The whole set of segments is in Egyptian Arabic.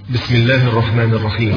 بسم الله الرحمن الرحيم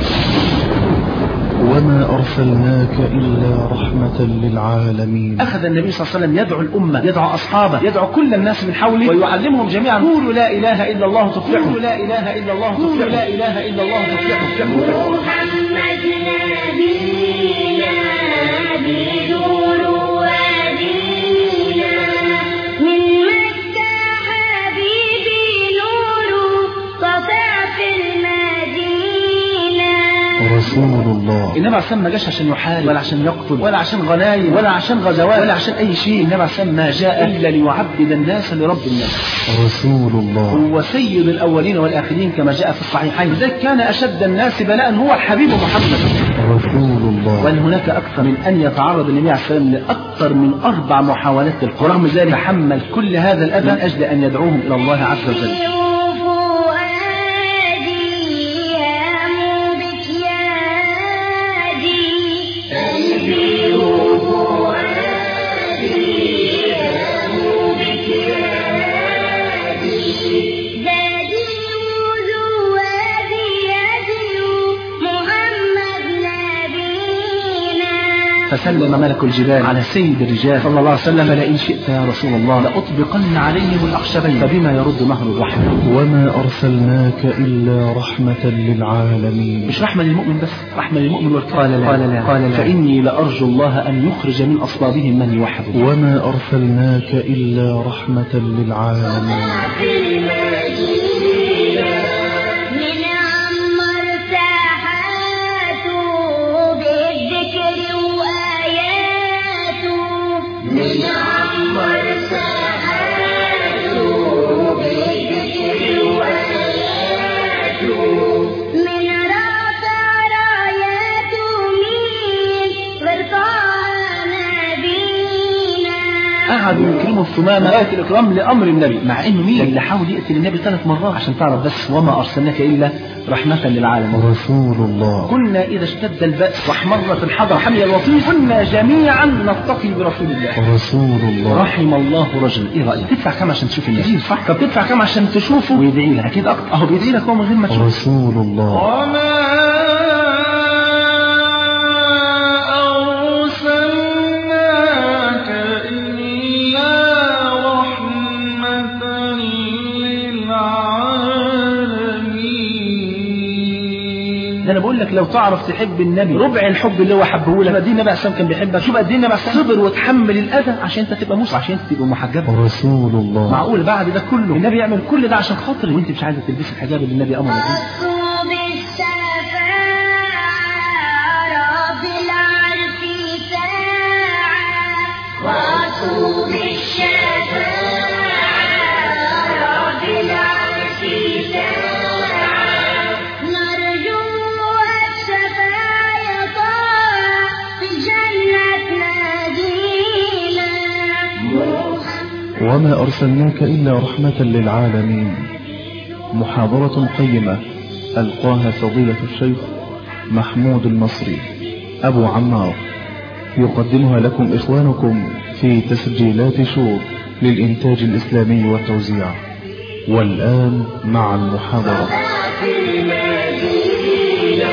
وما أرسلناك إلا رحمة للعالمين أخذ النبي صلى الله عليه وسلم يدعو الأمة يدعو أصحابه يدعو كل الناس من حوله ويعلمهم جميعا قولوا لا إله إلا الله تفلحوا قولوا لا إله إلا الله تفلحوا لا إله إلا الله تفلحوا تفلحوا محمد نبينا بنور وادينا من مكة حبيبي نور سطع في المدينة رسول الله إنما عشان ما جاش عشان يحارب ولا عشان يقتل ولا عشان غنايم ولا عشان غزوات ولا عشان أي شيء إنما عشان ما جاء إلا ليعبد الناس لرب الناس رسول الله هو سيد الأولين والآخرين كما جاء في الصحيحين لذلك كان أشد الناس بلاء هو الحبيب محمد رسول الله وأن هناك أكثر من أن يتعرض النبي عليه السلام لأكثر من أربع محاولات للقتل رغم ذلك تحمل كل هذا الأذى من أجل أن يدعوهم إلى الله عز وجل فؤادي يا بك يادي قلبي وفؤادي يا بك يادي زادي وزوادي يدعو محمد نبينا فسلم ملك الجبال على سيد الرجال صلى الله عليه وسلم فلئن شئت يا رسول الله لأطبقن عليهم الأخشبين فبما يرد مهر الرحمة وما أرسلناك إلا رحمة للعالمين مش رحمة للمؤمن بس رحمة للمؤمن والكافر قال لا قال لا قال لا فإني لأرجو الله أن يخرج من أصلابهم من يوحد الله وما أرسلناك إلا رحمة للعالمين في المدينة من عمر ساحاته بالذكر وآياته من عمر ساحاته بالذكر وآياته من رفع راياته من غير طه نبينا قعدوا يكرموا الثمامة غاية الإكرام لأمر النبي مع إنه مين اللي حاول يقتل النبي ثلاث مرات عشان تعرف بس وما أرسلناك إلا رحمة للعالمين رسول الله كنا إذا اشتد البأس واحمرت الحضر حمي الوطيس كنا جميعا نتقي برسول الله رسول الله رحم الله رجل ايه رايك تدفع كام عشان تشوف النبي صح طب تدفع كام عشان تشوفه ويدعي لك اكيد اكتر اهو بيدعي لك هو من غير ما تشوفه رسول الله وما أرسلناك إلا رحمة للعالمين ده انا بقول لك لو تعرف تحب النبي ربع الحب اللي هو حبه لك قد ايه النبي عليه السلام كان بيحبك شوف قد ايه النبي عليه السلام صبر وتحمل الاذى عشان انت تبقى مسلم عشان انت تبقى محجب رسول الله معقول بعد ده كله النبي يعمل كل ده عشان خاطري وانت مش عايزه تلبسي الحجاب اللي النبي امر بيه أصوب الشفاعة رب العرش ساعة وأصوب الشفاعة رب العرش ساعة نرجو الشفاعة طاعة في جنة نادينا محمد وما أرسلناك إلا رحمة للعالمين محاضرة قيمة ألقاها فضيلة الشيخ محمود المصري أبو عمار يقدمها لكم إخوانكم في تسجيلات شور للإنتاج الإسلامي والتوزيع والآن مع المحاضرة في المدينة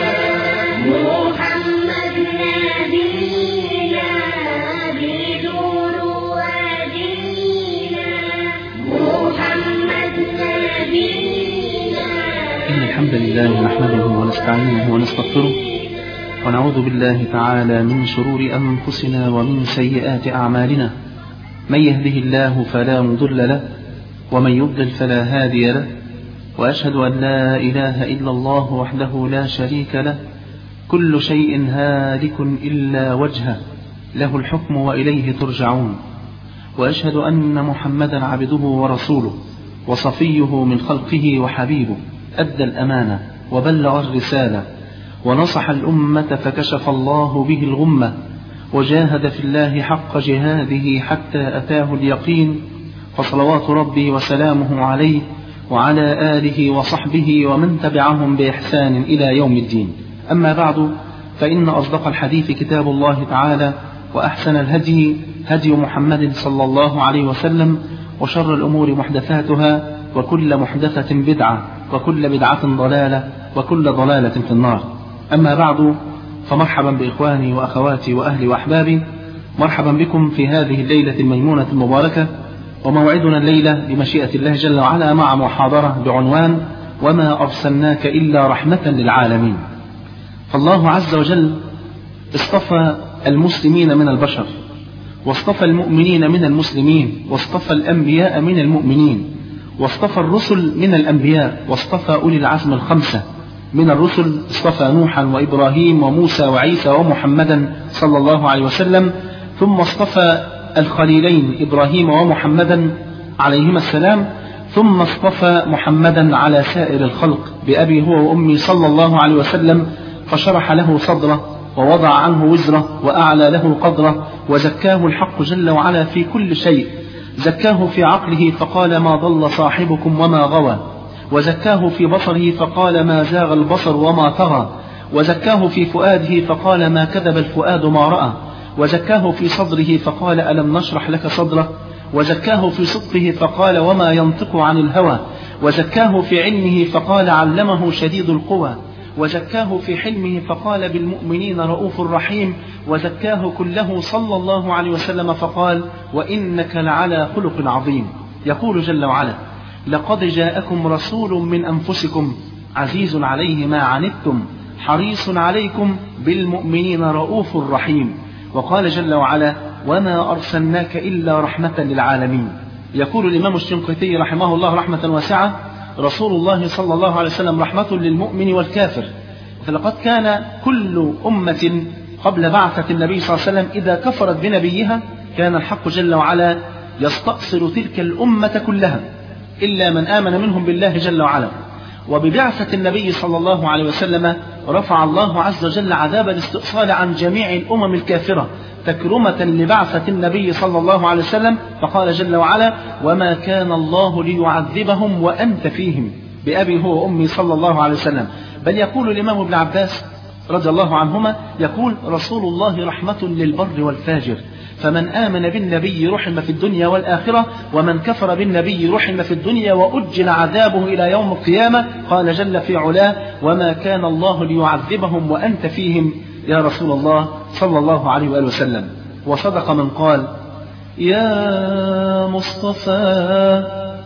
محمد نبينا بدور ودينا محمد نبينا إن الحمد لله نحمده ونستعينه ونستغفره ونعوذ بالله تعالى من شرور أنفسنا ومن سيئات أعمالنا من يهده الله فلا مضل له ومن يضلل فلا هادي له وأشهد أن لا إله إلا الله وحده لا شريك له كل شيء هالك إلا وجهه له الحكم وإليه ترجعون وأشهد أن محمدا عبده ورسوله وصفيه من خلقه وحبيبه أدى الأمانة وبلغ الرسالة ونصح الأمة فكشف الله به الغمة وجاهد في الله حق جهاده حتى أتاه اليقين فصلوات ربي وسلامه عليه وعلى آله وصحبه ومن تبعهم بإحسان إلى يوم الدين أما بعد فإن أصدق الحديث كتاب الله تعالى وأحسن الهدي هدي محمد صلى الله عليه وسلم وشر الأمور محدثاتها وكل محدثة بدعة وكل بدعة ضلالة وكل ضلالة في النار أما بعد فمرحبا بإخواني وأخواتي وأهلي وأحبابي مرحبا بكم في هذه الليلة الميمونة المباركة وموعدنا الليلة بمشيئة الله جل وعلا مع محاضرة بعنوان وما أرسلناك إلا رحمة للعالمين فالله عز وجل اصطفى المسلمين من البشر واصطفى المؤمنين من المسلمين واصطفى الأنبياء من المؤمنين واصطفى الرسل من الأنبياء واصطفى أولي العزم الخمسة من الرسل اصطفى نوحا وإبراهيم وموسى وعيسى ومحمدا صلى الله عليه وسلم ثم اصطفى الخليلين إبراهيم ومحمدا عليهما السلام ثم اصطفى محمدا على سائر الخلق بأبي هو وأمي صلى الله عليه وسلم فشرح له صدره ووضع عنه وزره وأعلى له قدره وزكاه الحق جل وعلا في كل شيء زكاه في عقله فقال ما ضل صاحبكم وما غوى وزكاه في بصره فقال ما زاغ البصر وما طغى وزكاه في فؤاده فقال ما كذب الفؤاد ما رأى وزكاه في صدره فقال ألم نشرح لك صدرك وزكاه في صدقه فقال وما ينطق عن الهوى وزكاه في علمه فقال علمه شديد القوى وزكاه في حلمه فقال بالمؤمنين رؤوف رحيم وزكاه كله صلى الله عليه وسلم فقال وإنك لعلى خلق عظيم يقول جل وعلا لقد جاءكم رسول من أنفسكم عزيز عليه ما عنتم حريص عليكم بالمؤمنين رؤوف رحيم وقال جل وعلا وما أرسلناك إلا رحمة للعالمين يقول الإمام الشنقيطي رحمه الله رحمة واسعة رسول الله صلى الله عليه وسلم رحمة للمؤمن والكافر فلقد كان كل أمة قبل بعثة النبي صلى الله عليه وسلم إذا كفرت بنبيها كان الحق جل وعلا يستأصل تلك الأمة كلها إلا من آمن منهم بالله جل وعلا وببعثة النبي صلى الله عليه وسلم رفع الله عز وجل عذاب الاستئصال عن جميع الأمم الكافرة تكرمة لبعثة النبي صلى الله عليه وسلم فقال جل وعلا وما كان الله ليعذبهم وأنت فيهم بأبي هو وأمي صلى الله عليه وسلم بل يقول الإمام ابن عباس رضي الله عنهما يقول رسول الله رحمة للبر والفاجر فمن آمن بالنبي رحم في الدنيا والآخرة ومن كفر بالنبي رحم في الدنيا وأجل عذابه إلى يوم القيامة قال جل في علاه وما كان الله ليعذبهم وأنت فيهم يا رسول الله صلى الله عليه وآله وسلم وصدق من قال يا مصطفى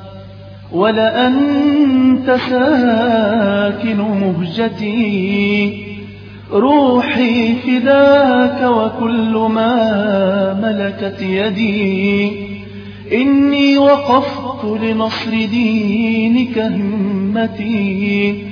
ولأنت ساكن مهجتي روحي فداك وكل ما ملكت يدي إني وقفت لنصر دينك همتي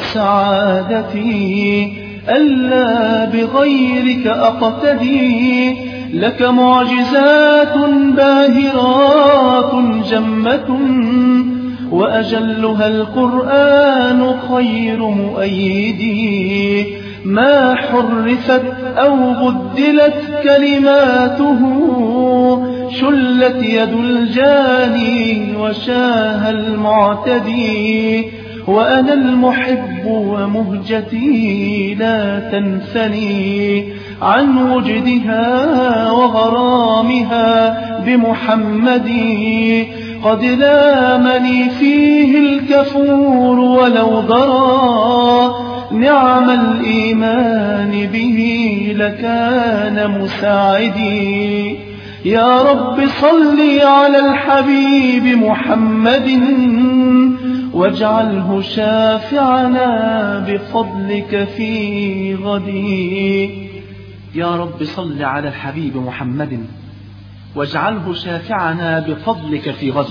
وسعادتي ألا بغيرك أقتدي لك معجزات باهرات جمة وأجلها القرآن خير مؤيدي ما حرفت أو بدلت كلماته شلت يد الجاني وشاه المعتدي وأنا المحب ومهجتي لا تنثني عن وجدها وغرامها بمحمد قد لامني فيه الكفور ولو ضرى نعم الإيمان به لكان مساعدي يا رب صل على الحبيب محمد واجعله شافعنا بفضلك في غدي يا رب صل على الحبيب محمد واجعله شافعنا بفضلك في غد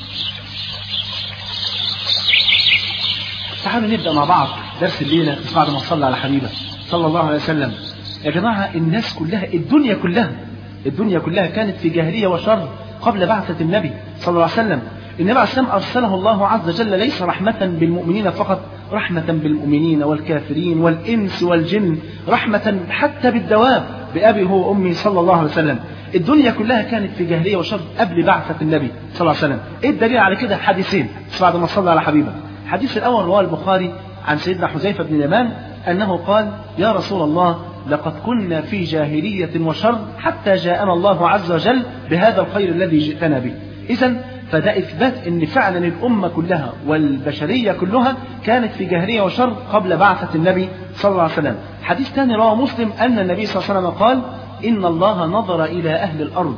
تعالوا نبدأ مع بعض درس الليلة بس بعد ما صلى على حبيبه صلى الله عليه وسلم يا جماعة الناس كلها الدنيا كلها الدنيا كلها كانت في جاهلية وشر قبل بعثة النبي صلى الله عليه وسلم النبي عليه السلام أرسله الله عز وجل ليس رحمة بالمؤمنين فقط رحمة بالمؤمنين والكافرين والإنس والجن رحمة حتى بالدواب بأبي هو وأمي صلى الله عليه وسلم الدنيا كلها كانت في جاهلية وشر قبل بعثة النبي صلى الله عليه وسلم إيه الدليل على كده حديثين بعد ما صلى على حبيبه الحديث الأول رواه البخاري عن سيدنا حذيفة بن اليمان أنه قال يا رسول الله لقد كنا في جاهلية وشر حتى جاءنا الله عز وجل بهذا الخير الذي جئتنا به إذا فده إثبات أن فعلا الأمة كلها والبشرية كلها كانت في جاهلية وشر قبل بعثة النبي صلى الله عليه وسلم حديث ثاني رواه مسلم أن النبي صلى الله عليه وسلم قال إن الله نظر إلى أهل الأرض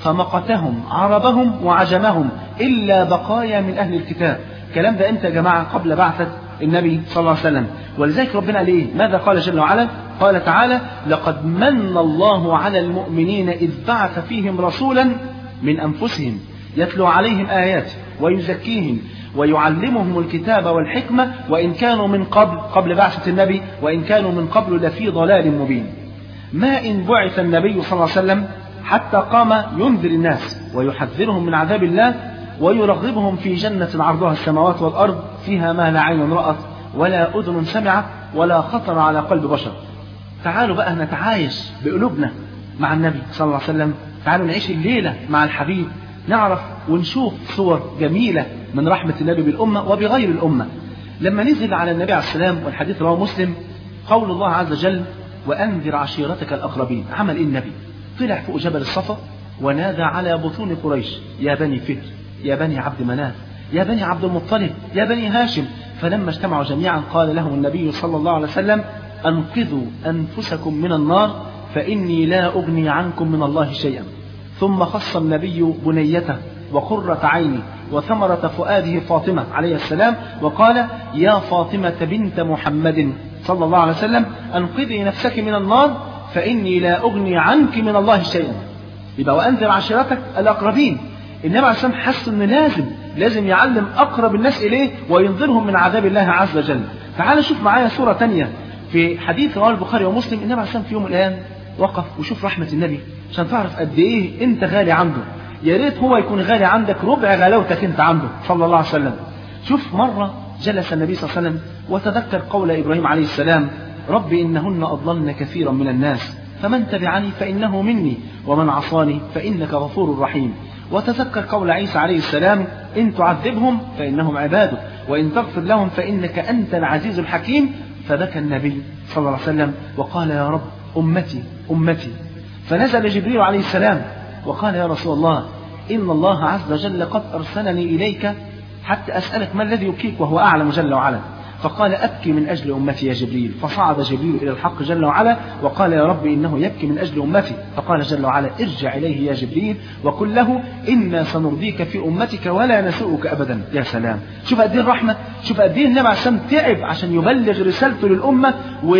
فمقتهم عربهم وعجمهم إلا بقايا من أهل الكتاب الكلام ده امتى يا جماعة قبل بعثة النبي صلى الله عليه وسلم ولذلك ربنا قال ايه ماذا قال جل وعلا قال تعالى لقد من الله على المؤمنين إذ بعث فيهم رسولا من أنفسهم يتلو عليهم آياته ويزكيهم ويعلمهم الكتاب والحكمة وإن كانوا من قبل قبل بعثة النبي وإن كانوا من قبل لفي ضلال مبين ما إن بعث النبي صلى الله عليه وسلم حتى قام ينذر الناس ويحذرهم من عذاب الله ويرغبهم في جنة عرضها السماوات والأرض فيها ما لا عين رأت ولا أذن سمعت ولا خطر على قلب بشر تعالوا بقى نتعايش بقلوبنا مع النبي صلى الله عليه وسلم تعالوا نعيش الليلة مع الحبيب نعرف ونشوف صور جميلة من رحمة النبي بالأمة وبغير الأمة لما نزل على النبي عليه السلام والحديث رواه مسلم قول الله عز وجل وأنذر عشيرتك الأقربين عمل إيه النبي طلع فوق جبل الصفا ونادى على بطون قريش يا بني فهر يا بني عبد مناف يا بني عبد المطلب يا بني هاشم فلما اجتمعوا جميعا قال لهم النبي صلى الله عليه وسلم أنقذوا أنفسكم من النار فإني لا أغني عنكم من الله شيئا ثم خص النبي بنيته وقرة عينه وثمرة فؤاده فاطمة عليه السلام وقال يا فاطمة بنت محمد صلى الله عليه وسلم أنقذي نفسك من النار فإني لا أغني عنك من الله شيئا يبقى وأنذر عشيرتك الأقربين النبي عليه السلام حس إن لازم لازم يعلم أقرب الناس إليه وينذرهم من عذاب الله عز وجل تعال نشوف معايا صورة تانية في حديث رواه البخاري ومسلم النبي عليه السلام في يوم من الأيام وقف وشوف رحمة النبي عشان تعرف قد إيه أنت غالي عنده يا ريت هو يكون غالي عندك ربع غلاوتك أنت عنده صلى الله عليه وسلم شوف مرة جلس النبي صلى الله عليه وسلم وتذكر قول إبراهيم عليه السلام رب إنهن أضللن كثيرا من الناس فمن تبعني فإنه مني ومن عصاني فإنك غفور رحيم وتذكر قول عيسى عليه السلام إن تعذبهم فإنهم عبادك وإن تغفر لهم فإنك أنت العزيز الحكيم فبكى النبي صلى الله عليه وسلم وقال يا رب أمتي أمتي فنزل جبريل عليه السلام وقال يا رسول الله إن الله عز وجل قد أرسلني إليك حتى أسألك ما الذي يبكيك وهو أعلم جل وعلا فقال أبكي من أجل أمتي يا جبريل فصعد جبريل إلى الحق جل وعلا وقال يا رب إنه يبكي من أجل أمتي فقال جل وعلا ارجع إليه يا جبريل وقل له إنا سنرضيك في أمتك ولا نسوءك أبدا يا سلام شوف قد ايه الرحمة شوف قد ايه النبي عليه السلام تعب عشان يبلغ رسالته للأمة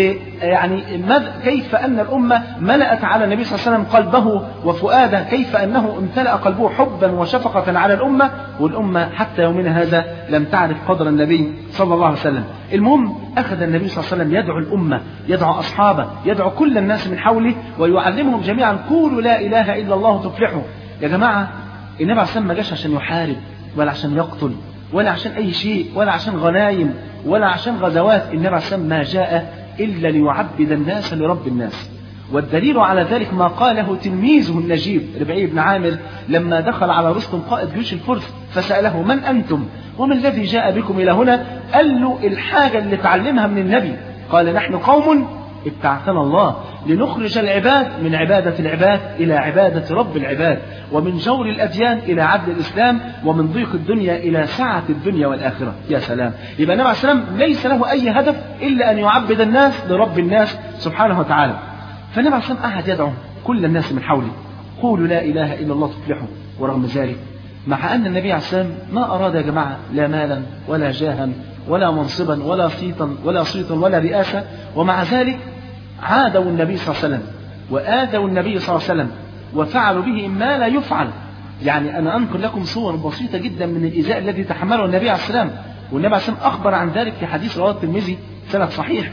ويعني ماذا كيف أن الأمة ملأت على النبي صلى الله عليه وسلم قلبه وفؤاده كيف أنه امتلأ قلبه حبا وشفقة على الأمة والأمة حتى يومنا هذا لم تعرف قدر النبي صلى الله عليه وسلم المهم أخذ النبي صلى الله عليه وسلم يدعو الأمة يدعو أصحابه يدعو كل الناس من حوله ويعلمهم جميعا قولوا لا إله إلا الله تفلحوا يا جماعة النبي عليه السلام ما جاش عشان يحارب ولا عشان يقتل ولا عشان أي شيء ولا عشان غنايم ولا عشان غزوات النبي عليه السلام ما جاء إلا ليعبد الناس لرب الناس والدليل على ذلك ما قاله تلميذه النجيب ربعي بن عامر لما دخل على رستم قائد جيوش الفرس فسأله من أنتم وما الذي جاء بكم إلى هنا قال له الحاجة اللي تعلمها من النبي قال نحن قوم ابتعثنا الله لنخرج العباد من عبادة العباد إلى عبادة رب العباد ومن جور الأديان إلى عدل الإسلام ومن ضيق الدنيا إلى سعة الدنيا والآخرة يا سلام يبقى النبي عليه السلام ليس له أي هدف إلا أن يعبد الناس لرب الناس سبحانه وتعالى فالنبي عليه السلام قعد يدعو كل الناس من حوله قولوا لا إله إلا الله تفلحوا ورغم ذلك مع أن النبي عليه السلام ما أراد يا جماعة لا مالا ولا جاها ولا منصبا ولا صيتا ولا صيتا ولا رئاسة ومع ذلك عادوا النبي صلى الله عليه وسلم وآذوا النبي صلى الله عليه وسلم وفعلوا به ما لا يفعل يعني أنا أنقل لكم صور بسيطة جدا من الإيذاء الذي تحمله النبي عليه السلام والنبي عليه السلام أخبر عن ذلك في حديث رواه الترمذي سند صحيح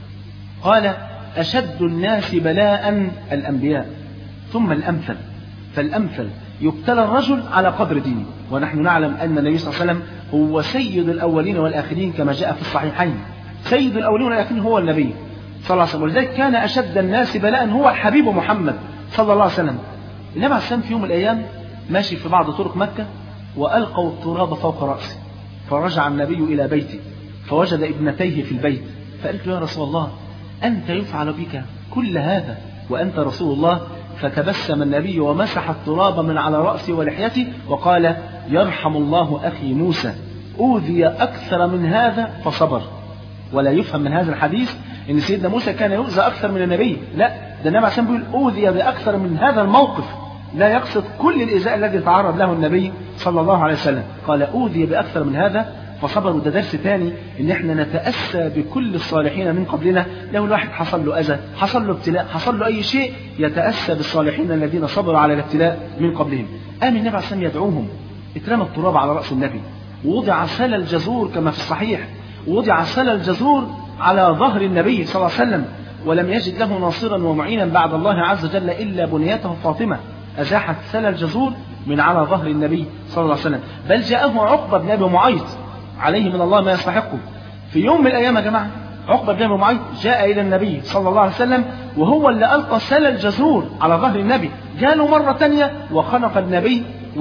قال أشد الناس بلاء الأنبياء ثم الأمثل فالأمثل يبتلى الرجل على قدر دينه ونحن نعلم أن النبي صلى الله عليه وسلم هو سيد الأولين والآخرين كما جاء في الصحيحين سيد الأولين والآخرين هو النبي صلى الله عليه وسلم ولذلك كان أشد الناس بلاء هو الحبيب محمد صلى الله عليه وسلم النبي عليه السلام في يوم من الأيام ماشي في بعض طرق مكة وألقوا التراب فوق رأسه فرجع النبي إلى بيته فوجد ابنتيه في البيت فقالت له يا رسول الله أنت يفعل بك كل هذا وأنت رسول الله فتبسم النبي ومسح التراب من على رأسه ولحيته وقال يرحم الله أخي موسى أوذي أكثر من هذا فصبر ولا يفهم من هذا الحديث ان سيدنا موسى كان يؤذى اكثر من النبي لا ده النبي عشان بيقول اوذي باكثر من هذا الموقف لا يقصد كل الايذاء الذي تعرض له النبي صلى الله عليه وسلم قال اوذي باكثر من هذا فصبر وده درس ثاني ان احنا نتاسى بكل الصالحين من قبلنا لو الواحد حصل له اذى حصل له ابتلاء حصل له اي شيء يتاسى بالصالحين الذين صبروا على الابتلاء من قبلهم قام النبي عليه الصلاه والسلام يدعوهم اترمى التراب على راس النبي ووضع سلى الجزور كما في الصحيح ووضع سلى الجزور على ظهر النبي صلى الله عليه وسلم ولم يجد له ناصرا ومعينا بعد الله عز وجل إلا بنيته فاطمة أزاحت سلى الجزور من على ظهر النبي صلى الله عليه وسلم بل جاءه عقبة بن أبي معيط عليه من الله ما يستحقه في يوم من الأيام يا جماعة عقبة بن أبي معيط جاء إلى النبي صلى الله عليه وسلم وهو اللي ألقى سلى الجزور على ظهر النبي جاء مرة تانية وخنق النبي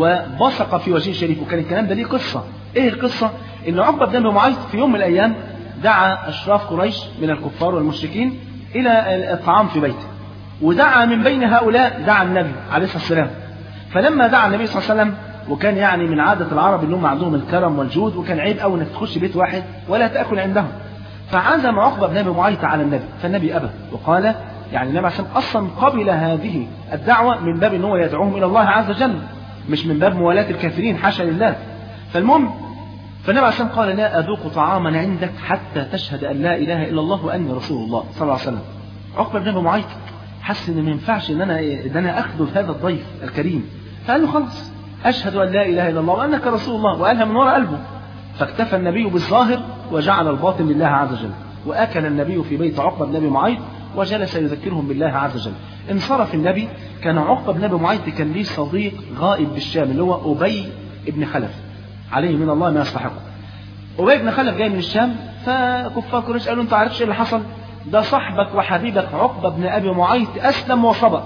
وبصق في وجهه الشريف وكان الكلام ده ليه قصة إيه القصة؟ إن عقبة بن أبي معيط في يوم من الأيام دعا أشراف قريش من الكفار والمشركين إلى الطعام في بيته ودعا من بين هؤلاء دعا النبي عليه الصلاة والسلام فلما دعا النبي صلى الله عليه وسلم وكان يعني من عادة العرب انهم عندهم الكرم والجود وكان عيب قوي انك تخش بيت واحد ولا تاكل عندهم فعزم عقبة بن ابي معيط على النبي فالنبي ابى وقال يعني النبي عشان اصلا قبل هذه الدعوة من باب ان هو يدعوهم الى الله عز وجل مش من باب موالاة الكافرين حاشا لله فالمهم فالنبي عليه الصلاه والسلام قال لا اذوق طعاما عندك حتى تشهد ان لا اله الا الله واني رسول الله صلى الله عليه وسلم عقبه بن ابي معيط حس ان ما ينفعش ان انا ان انا اخذل هذا الضيف الكريم فقال له خلاص اشهد ان لا اله الا الله وانك رسول الله وقالها من وراء قلبه فاكتفى النبي بالظاهر وجعل الباطن لله عز وجل واكل النبي في بيت عقبه بن ابي معيط وجلس يذكرهم بالله عز وجل انصرف النبي كان عقبه بن ابي معيط كان ليه صديق غائب بالشام اللي هو ابي بن خلف عليه من الله ما يستحقه أبي بن خلف جاي من الشام فكفار قريش قالوا أنت عارفش إيه اللي حصل ده صاحبك وحبيبك عقبة بن أبي معيط أسلم وصبأ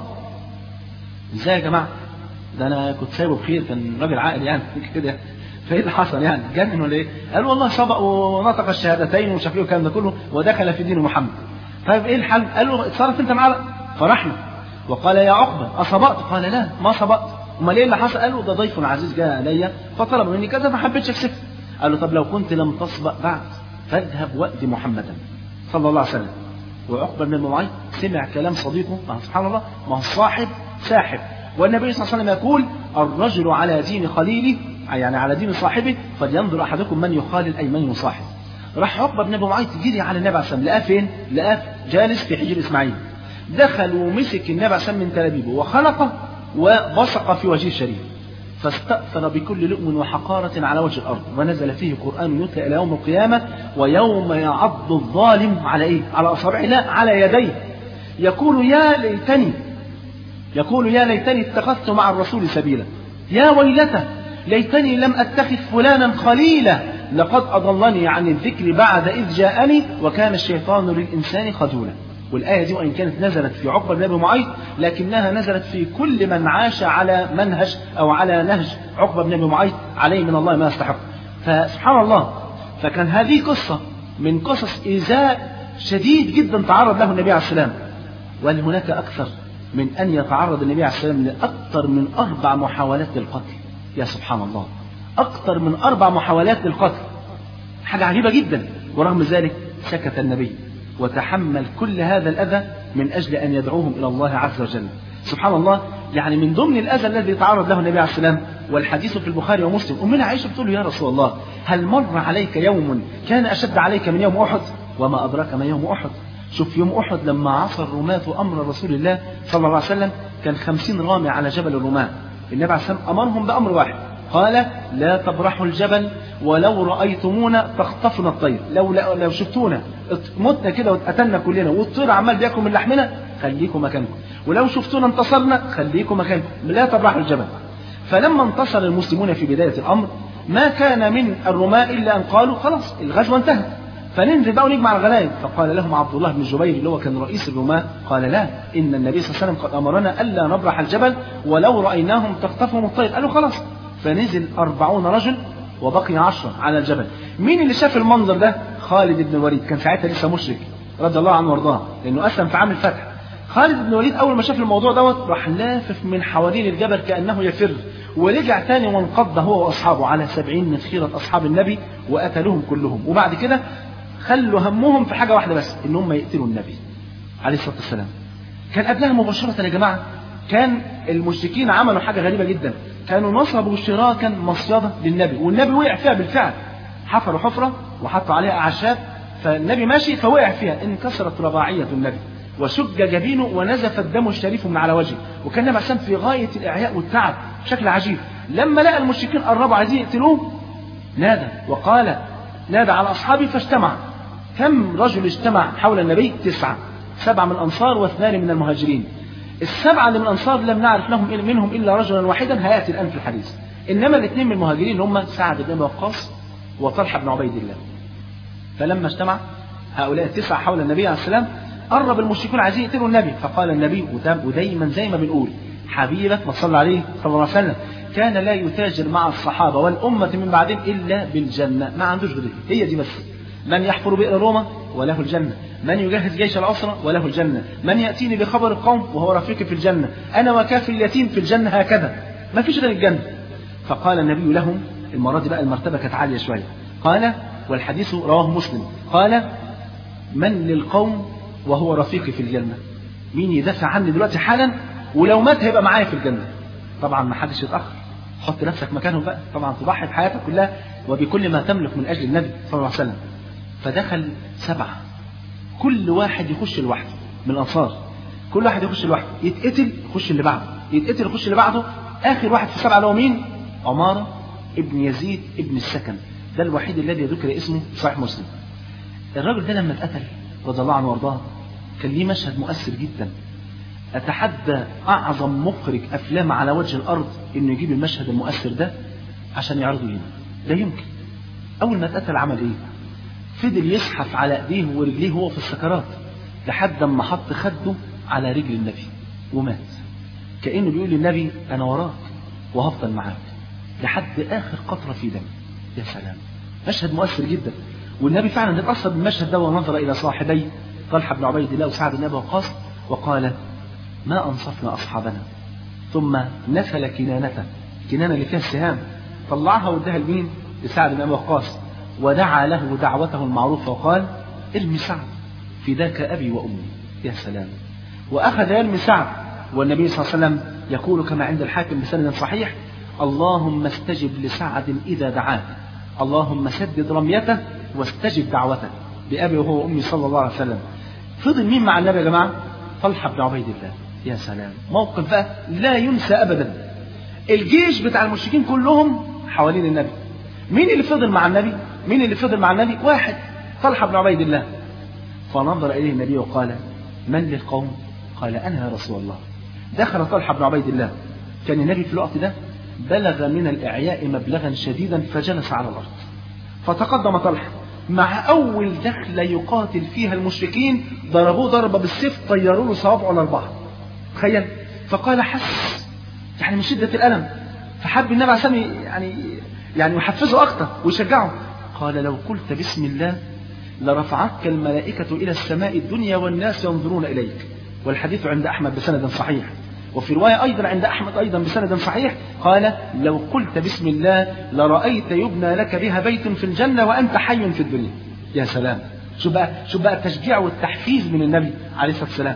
إزاي يا جماعة ده أنا كنت سايبه بخير كان راجل عاقل يعني كده فايه اللي حصل يعني جنن ولا ايه؟ قال والله صبأ ونطق الشهادتين ومش عارف ايه والكلام ده كله ودخل في دين محمد. طيب ايه الحل؟ قال له اتصرف انت معاه فرحنا وقال يا عقبه اصبأت؟ قال لا ما صبأت. امال ايه اللي حصل؟ قال له ده ضيف عزيز جاء علي فطلب مني كذا ما حبيتش اكسفه. قال له طب لو كنت لم تصبأ بعد فاذهب وأد محمدا صلى الله عليه وسلم وعقبة بن معيط سمع كلام صديقه ما سبحان الله ما هو الصاحب ساحب والنبي صلى الله عليه وسلم يقول الرجل على دين خليله يعني على دين صاحبه فلينظر احدكم من يخالل اي من يصاحب راح عقبه بن ابي معيط جري على النبي عليه الصلاه والسلام لقاه فين؟ لقاه جالس في حجر اسماعيل دخل ومسك النبي عليه الصلاه والسلام من تلابيبه وخنقه وبصق في وجهه الشريف فاستأثر بكل لؤم وحقارة على وجه الأرض ونزل فيه قرآن يتلى إلى يوم القيامة ويوم يعض الظالم على إيه؟ على أصابعه لا على يديه يقول يا ليتني يقول يا ليتني اتخذت مع الرسول سبيلا يا ويلته ليتني لم أتخذ فلانا خليلا لقد أضلني عن الذكر بعد إذ جاءني وكان الشيطان للإنسان خذولا والآية دي وإن كانت نزلت في عقبة بن أبي معيط لكنها نزلت في كل من عاش على منهج أو على نهج عقبة بن أبي معيط عليه من الله ما يستحق فسبحان الله فكان هذه قصة من قصص إيذاء شديد جدا تعرض له النبي عليه السلام وهل هناك أكثر من أن يتعرض النبي عليه السلام لأكثر من أربع محاولات للقتل يا سبحان الله أكثر من أربع محاولات للقتل حاجة عجيبة جدا ورغم ذلك سكت النبي وتحمل كل هذا الأذى من أجل أن يدعوهم إلى الله عز وجل سبحان الله يعني من ضمن الأذى الذي تعرض له النبي عليه السلام والحديث في البخاري ومسلم أمنا عائشة بتقول له يا رسول الله هل مر عليك يوم كان أشد عليك من يوم أحد وما أدراك ما يوم أحد شوف يوم أحد لما عصى الرماة أمر رسول الله صلى الله عليه وسلم كان خمسين رامي على جبل الرماة النبي عليه السلام أمرهم بأمر واحد قال لا تبرحوا الجبل ولو رأيتمونا تخطفنا الطير لو لو شفتونا متنا كده واتقتلنا كلنا والطير عمال بياكل من لحمنا خليكم مكانكم ولو شفتونا انتصرنا خليكم مكانكم لا تبرحوا الجبل فلما انتصر المسلمون في بداية الأمر ما كان من الرماة إلا أن قالوا خلاص الغزوة انتهت فننزل بقى ونجمع الغنائم فقال لهم عبد الله بن الجبير اللي هو كان رئيس الرماة قال لا إن النبي صلى الله عليه وسلم قد أمرنا ألا نبرح الجبل ولو رأيناهم تخطفهم الطير قالوا خلاص فنزل أربعون رجل وبقي عشرة على الجبل مين اللي شاف المنظر ده خالد بن الوليد كان ساعتها لسه مشرك رضي الله عنه وارضاه لأنه أسلم في عام الفتح خالد بن الوليد اول ما شاف الموضوع دوت راح لافف من حوالين الجبل كانه يفر ورجع تاني وانقض هو واصحابه على سبعين من خيرة اصحاب النبي وقتلوهم كلهم وبعد كده خلوا همهم في حاجه واحده بس ان هم يقتلوا النبي عليه الصلاه والسلام كان قبلها مباشره يا جماعه كان المشركين عملوا حاجه غريبه جدا كانوا نصبوا شراكا مصيده للنبي والنبي وقع فيها بالفعل حفروا حفره وحطوا عليها اعشاب فالنبي ماشي فوقع فيها انكسرت رباعيه النبي وشج جبينه ونزف الدم الشريف من على وجهه وكان النبي عليه في غايه الاعياء والتعب بشكل عجيب لما لقى المشركين قربوا عايزين يقتلوه نادى وقال نادى على اصحابه فاجتمع كم رجل اجتمع حول النبي تسعه سبعه من الانصار واثنان من المهاجرين السبعه اللي من الانصار لم نعرف لهم منهم الا رجلا واحدا هياتي الان في الحديث انما الاثنين من المهاجرين هم سعد بن وقاص وطلحه بن عبيد الله فلما اجتمع هؤلاء التسعة حول النبي عليه السلام قرب المشركون عايزين يقتلوا النبي فقال النبي وده- ودايما زي ما بنقول حبيبك ما صلى عليه صلى الله عليه وسلم كان لا يتاجر مع الصحابة والأمة من بعدهم إلا بالجنة ما عندوش غير هي دي بس من يحفر بئر روما وله الجنة من يجهز جيش العسرة وله الجنة من يأتيني بخبر القوم وهو رفيقي في الجنة أنا وكافر اليتيم في الجنة هكذا ما فيش غير الجنة فقال النبي لهم المرة دي بقى المرتبة كانت عالية شوية قال والحديث رواه مسلم قال من للقوم وهو رفيقي في الجنة مين يدافع عني دلوقتي حالا ولو مات هيبقى معايا في الجنة طبعا ما حدش يتأخر حط نفسك مكانهم بقى طبعا تضحي بحياتك كلها وبكل ما تملك من أجل النبي صلى الله عليه وسلم فدخل سبعة كل واحد يخش لوحده من الأنصار كل واحد يخش لوحده يتقتل يخش اللي بعده يتقتل يخش اللي بعده آخر واحد في السبعة اللي هو مين؟ عمارة ابن يزيد ابن السكن ده الوحيد الذي ذكر اسمه في صحيح مسلم الراجل ده لما اتقتل رضي الله عنه وارضاه كان ليه مشهد مؤثر جدا اتحدى اعظم مخرج افلام على وجه الارض انه يجيب المشهد المؤثر ده عشان يعرضه هنا لا يمكن اول ما اتقتل عمل ايه فضل يزحف على ايديه ورجليه وهو في السكرات لحد ما حط خده على رجل النبي ومات كانه بيقول للنبي انا وراك وهفضل معاك لحد اخر قطره في دمي يا سلام مشهد مؤثر جدا والنبي فعلا اتأثر بالمشهد ده ونظر إلى صاحبيه طلحة بن عبيد الله وسعد بن أبي وقاص وقال ما أنصفنا أصحابنا ثم نفل كنانته كنانة اللي فيها السهام طلعها واداها لمين؟ لسعد بن أبي وقاص ودعا له دعوته المعروفة وقال ارمي سعد فداك أبي وأمي يا سلام وأخذ يرمي سعد والنبي صلى الله عليه وسلم يقول كما عند الحاكم بسند صحيح اللهم استجب لسعد إذا دعاك اللهم سدد رميته واستجب دعوته بأبي وهو وأمي صلى الله عليه وسلم فضل مين مع النبي يا جماعة طلحة بن عبيد الله يا سلام موقف بقى لا ينسى أبدا الجيش بتاع المشركين كلهم حوالين النبي مين اللي فضل مع النبي مين اللي فضل مع النبي واحد طلحة بن عبيد الله فنظر إليه النبي وقال من للقوم قال أنا يا رسول الله دخل طلحة بن عبيد الله كان النبي في الوقت ده بلغ من الإعياء مبلغا شديدا فجلس على الأرض فتقدم طلحة مع أول دخلة يقاتل فيها المشركين ضربوه ضربة بالسيف طيروا له صوابعه الأربعة تخيل فقال حس يعني من شدة الألم فحب النبي عليه الصلاة والسلام يعني يعني يحفزه أكتر ويشجعه قال لو قلت بسم الله لرفعتك الملائكة إلى السماء الدنيا والناس ينظرون إليك والحديث عند أحمد بسند صحيح وفي رواية أيضا عند أحمد أيضا بسند صحيح قال لو قلت بسم الله لرأيت يبنى لك بها بيت في الجنة وأنت حي في الدنيا يا سلام شو بقى شو بقى التشجيع والتحفيز من النبي عليه الصلاة والسلام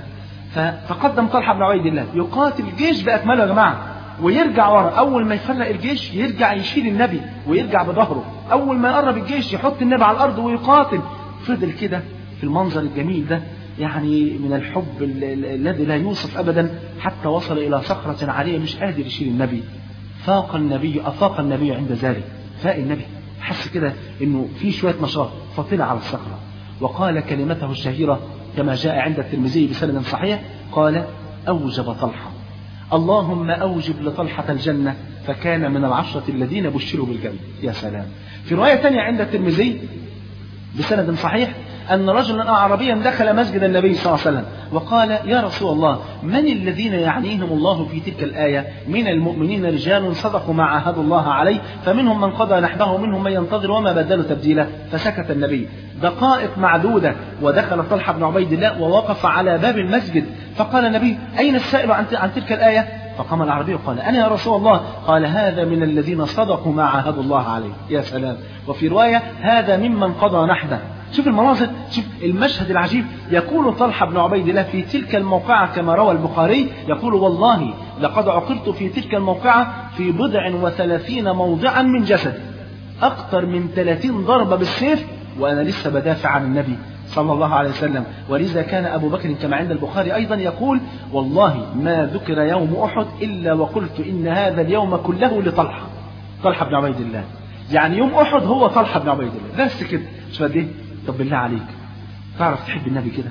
فتقدم طلحة بن عبيد الله يقاتل الجيش بأكمله يا جماعة ويرجع ورا أول ما يفرق الجيش يرجع يشيل النبي ويرجع بظهره أول ما يقرب الجيش يحط النبي على الأرض ويقاتل فضل كده في المنظر الجميل ده يعني من الحب ال- ال- الذي لا يوصف أبدا حتى وصل إلى صخرة عالية مش قادر يشيل النبي فاق النبي أفاق النبي عند ذلك فاق النبي حس كده إنه في شوية نشاط فطلع على الصخرة وقال كلمته الشهيرة كما جاء عند الترمذي بسند صحيح قال أوجب طلحة اللهم أوجب لطلحة الجنة فكان من العشرة الذين بشروا بالجنة يا سلام في رواية تانية عند الترمذي بسند صحيح أن رجلا أعرابيا دخل مسجد النبي صلى الله عليه وسلم وقال يا رسول الله من الذين يعنيهم الله في تلك الآية من المؤمنين رجال صدقوا ما عاهدوا الله عليه فمنهم من قضى نحبه ومنهم من ينتظر وما بدلوا تبديلا فسكت النبي دقائق معدودة ودخل طلحة بن عبيد الله ووقف على باب المسجد فقال النبي أين السائل عن عن تلك الآية فقام العربي وقال أنا يا رسول الله قال هذا من الذين صدقوا ما عاهدوا الله عليه يا سلام وفي رواية هذا ممن قضى نحبه شوف المناظر شوف المشهد العجيب يقول طلحة بن عبيد الله في تلك الموقعة كما روى البخاري يقول والله لقد عقرت في تلك الموقعة في بضع وثلاثين موضعا من جسدي أكثر من ثلاثين ضربة بالسيف وأنا لسه بدافع عن النبي صلى الله عليه وسلم ولذا كان أبو بكر كما عند البخاري أيضا يقول والله ما ذكر يوم أحد إلا وقلت إن هذا اليوم كله لطلحة طلحة بن عبيد الله يعني يوم أحد هو طلحة بن عبيد الله بس كده مش قد إيه طب بالله عليك تعرف تحب النبي كده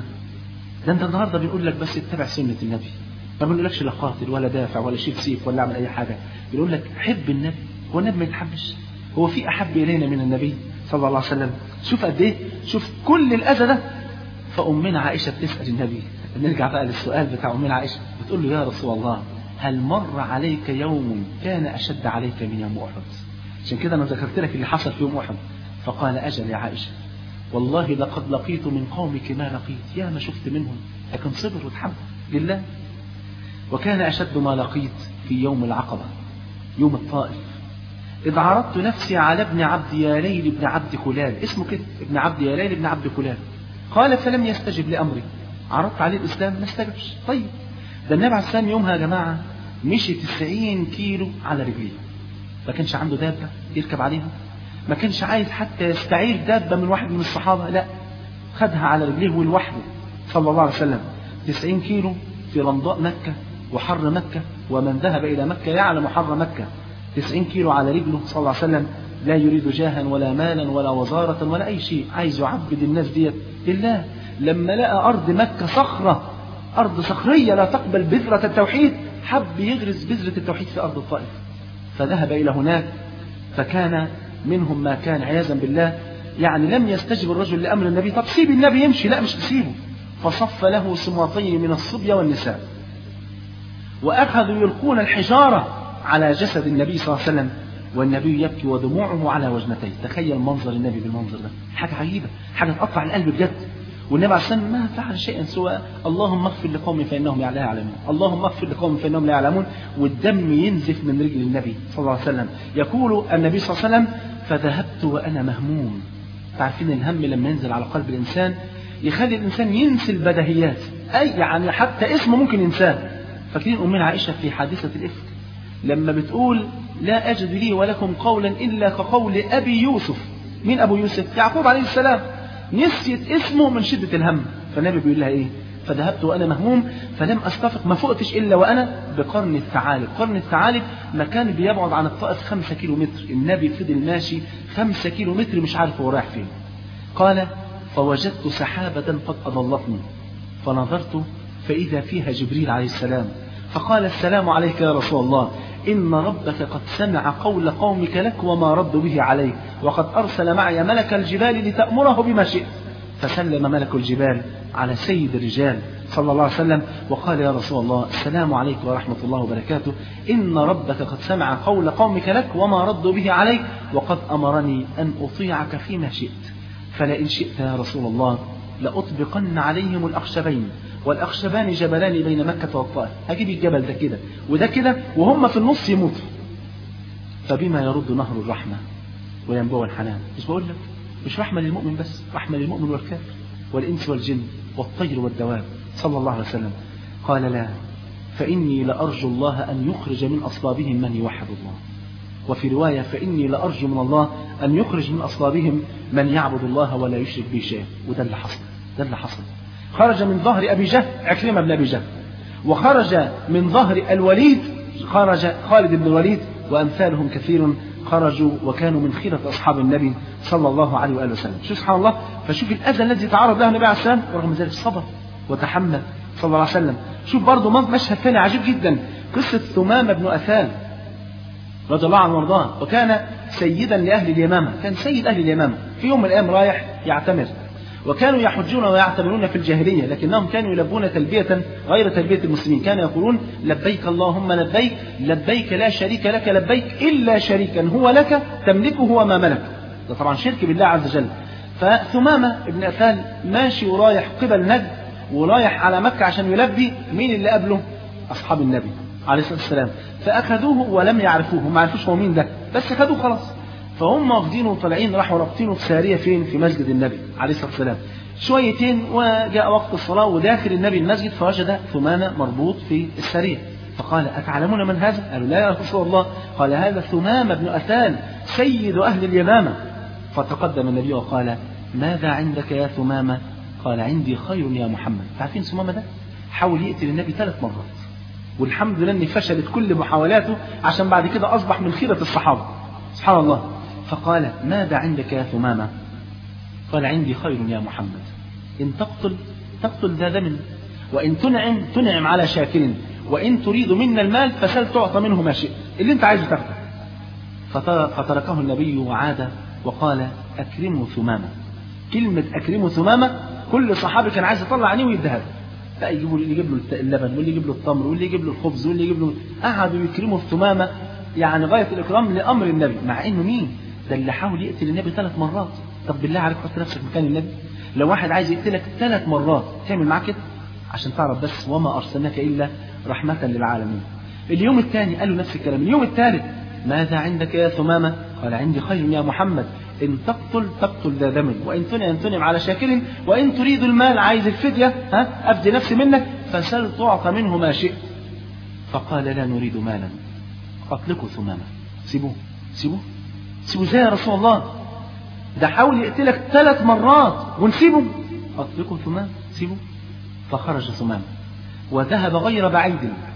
ده انت النهارده بنقول لك بس اتبع سنه النبي ما بنقولكش لا قاتل ولا دافع ولا شيل سيف ولا اعمل اي حاجه بنقول لك حب النبي هو النبي ما يتحبش هو في احب الينا من النبي صلى الله عليه وسلم شوف قد ايه شوف كل الاذى ده فامنا عائشه بتسال النبي نرجع بقى للسؤال بتاع امنا عائشه بتقول له يا رسول الله هل مر عليك يوم كان اشد عليك من يوم احد عشان كده انا ذكرت لك اللي حصل في يوم احد فقال اجل يا عائشه والله لقد لقيت من قومك ما لقيت يا ما شفت منهم لكن صبر وتحمل لله وكان أشد ما لقيت في يوم العقبة يوم الطائف إذ عرضت نفسي على ابن عبد يا ليل ابن عبد كلال اسمه كده ابن عبد يا ليل ابن عبد كلال قال فلم يستجب لأمري عرضت عليه الإسلام ما استجبش طيب ده النبي عليه السلام يومها يا جماعة مشي 90 كيلو على رجليه ما كانش عنده دابة يركب عليها ما كانش عايز حتى يستعير دابة من واحد من الصحابة لا خدها على رجليه ولوحده صلى الله عليه وسلم 90 كيلو في رمضاء مكة وحر مكة ومن ذهب إلى مكة يعلم حر مكة 90 كيلو على رجله صلى الله عليه وسلم لا يريد جاها ولا مالا ولا وزارة ولا أي شيء عايز يعبد الناس ديت لله لما لقى أرض مكة صخرة أرض صخرية لا تقبل بذرة التوحيد حب يغرس بذرة التوحيد في أرض الطائف فذهب إلى هناك فكان منهم ما كان عياذا بالله يعني لم يستجب الرجل لأمر النبي طب سيب النبي يمشي لا مش تسيبه فصف له سماطين من الصبية والنساء وأخذوا يلقون الحجارة على جسد النبي صلى الله عليه وسلم والنبي يبكي ودموعه على وجنتيه تخيل منظر النبي بالمنظر ده حاجة عجيبة حاجة تقطع القلب بجد والنبي عليه السلام ما فعل شيئا سوى اللهم اغفر لقوم فانهم لا يعلمون اللهم اغفر لقوم فانهم لا يعلمون والدم ينزف من رجل النبي صلى الله عليه وسلم يقول النبي صلى الله عليه وسلم فذهبت وانا مهموم تعرفين الهم لما ينزل على قلب الانسان يخلي الانسان ينسي البديهيات اي يعني حتى اسمه ممكن ينساه فاكرين امنا عائشه في حادثه الافك لما بتقول لا اجد لي ولكم قولا الا كقول ابي يوسف مين ابو يوسف يعقوب عليه السلام نسيت اسمه من شدة الهم فالنبي بيقول لها ايه فذهبت وانا مهموم فلم استفق ما فقتش الا وانا بقرن الثعالب قرن الثعالب مكان بيبعد عن الطائف خمسة كيلو متر النبي فضل ماشي خمسة كيلو متر مش عارف هو رايح فين قال فوجدت سحابة قد أضلتني فنظرت فإذا فيها جبريل عليه السلام فقال السلام عليك يا رسول الله إن ربك قد سمع قول قومك لك وما ردوا به عليك وقد أرسل معي ملك الجبال لتأمره بما شئت فسلم ملك الجبال على سيد الرجال صلى الله عليه وسلم وقال يا رسول الله السلام عليك ورحمة الله وبركاته إن ربك قد سمع قول قومك لك وما ردوا به عليك وقد أمرني أن أطيعك فيما شئت فلئن شئت يا رسول الله لأطبقن عليهم الأخشبين والأخشبان جبلان بين مكة والطائف هجيب الجبل ده كده وده كده وهم في النص يموتوا فبما يرد نهر الرحمة وينبوع الحنان مش بقول لك مش رحمة للمؤمن بس رحمة للمؤمن والكافر والإنس والجن والطير والدواب صلى الله عليه وسلم قال لا فإني لأرجو الله أن يخرج من أصلابهم من يوحد الله وفي رواية فإني لأرجو من الله أن يخرج من أصلابهم من يعبد الله ولا يشرك به شيئا وده اللي حصل ده اللي حصل خرج من ظهر أبي جهل عكرمة بن أبي جهل وخرج من ظهر الوليد خرج خالد بن الوليد وأمثالهم كثير خرجوا وكانوا من خيرة أصحاب النبي صلى الله عليه وآله وسلم شوف سبحان الله فشوف الأذى الذي تعرض له النبي عليه السلام ورغم ذلك صبر وتحمل صلى الله عليه وسلم شوف برضه مشهد ثاني عجيب جدا قصة ثمامة بن أثال رضي الله عنه وارضاه وكان سيدا لأهل اليمامة كان سيد أهل اليمامة في يوم من الأيام رايح يعتمر وكانوا يحجون ويعتمرون في الجاهلية لكنهم كانوا يلبون تلبية غير تلبية المسلمين كانوا يقولون لبيك اللهم لبيك لبيك لا شريك لك لبيك إلا شريكا هو لك تملكه وما ملك ده طبعا شرك بالله عز وجل فثمامة ابن أثال ماشي ورايح قبل نجد ورايح على مكة عشان يلبي مين اللي قبله أصحاب النبي عليه الصلاة والسلام فأخذوه ولم يعرفوه ما عرفوش هو مين ده بس خدوه خلاص فهم واخدينه وطالعين راحوا رابطينه في سارية فين في مسجد النبي عليه الصلاة والسلام شويتين وجاء وقت الصلاة وداخل النبي المسجد فوجد ثمامة مربوط في السارية فقال أتعلمون من هذا؟ قالوا لا يا رسول الله قال هذا ثمامة بن أثان سيد أهل اليمامة فتقدم النبي وقال ماذا عندك يا ثمامة؟ قال عندي خير يا محمد عارفين ثمامة ده؟ حاول يقتل النبي ثلاث مرات والحمد لله ان فشلت كل محاولاته عشان بعد كده اصبح من خيرة الصحابة سبحان الله فقال ماذا عندك يا ثمامة قال عندي خير يا محمد إن تقتل تقتل ذا دم وإن تنعم تنعم على شاكر وإن تريد منا المال فسل تعطى منه ما شئت اللي أنت عايزه تاخده فتركه النبي وعاد وقال أكرموا ثمامة كلمة أكرموا ثمامة كل صحابي كان عايز يطلع عينيه ويديها له بقى يجيبوا اللي يجيب له اللبن واللي يجيب له التمر واللي يجيب له الخبز واللي يجيب له قعدوا يكرموا الثمامة يعني غاية الإكرام لأمر النبي مع إنه مين ده اللي حاول يقتل النبي ثلاث مرات طب بالله عليك حط نفسك مكان النبي لو واحد عايز يقتلك ثلاث مرات تعمل معاه كده عشان تعرف بس وما أرسلناك إلا رحمة للعالمين اليوم الثاني قالوا نفس الكلام اليوم الثالث ماذا عندك يا ثمامة قال عندي خير يا محمد إن تقتل تقتل ذا دم وإن تنعم تنعم على شاكر وإن تريد المال عايز الفدية ها أفدي نفسي منك فسل تعطى منه ما شئت فقال لا نريد مالا أطلقوا ثمامة سيبوه سيبوه سيبوه ازاي يا رسول الله ده حاول يقتلك ثلاث مرات ونسيبه أطلقوا ثمامة سيبوه فخرج ثمامة وذهب غير بعيد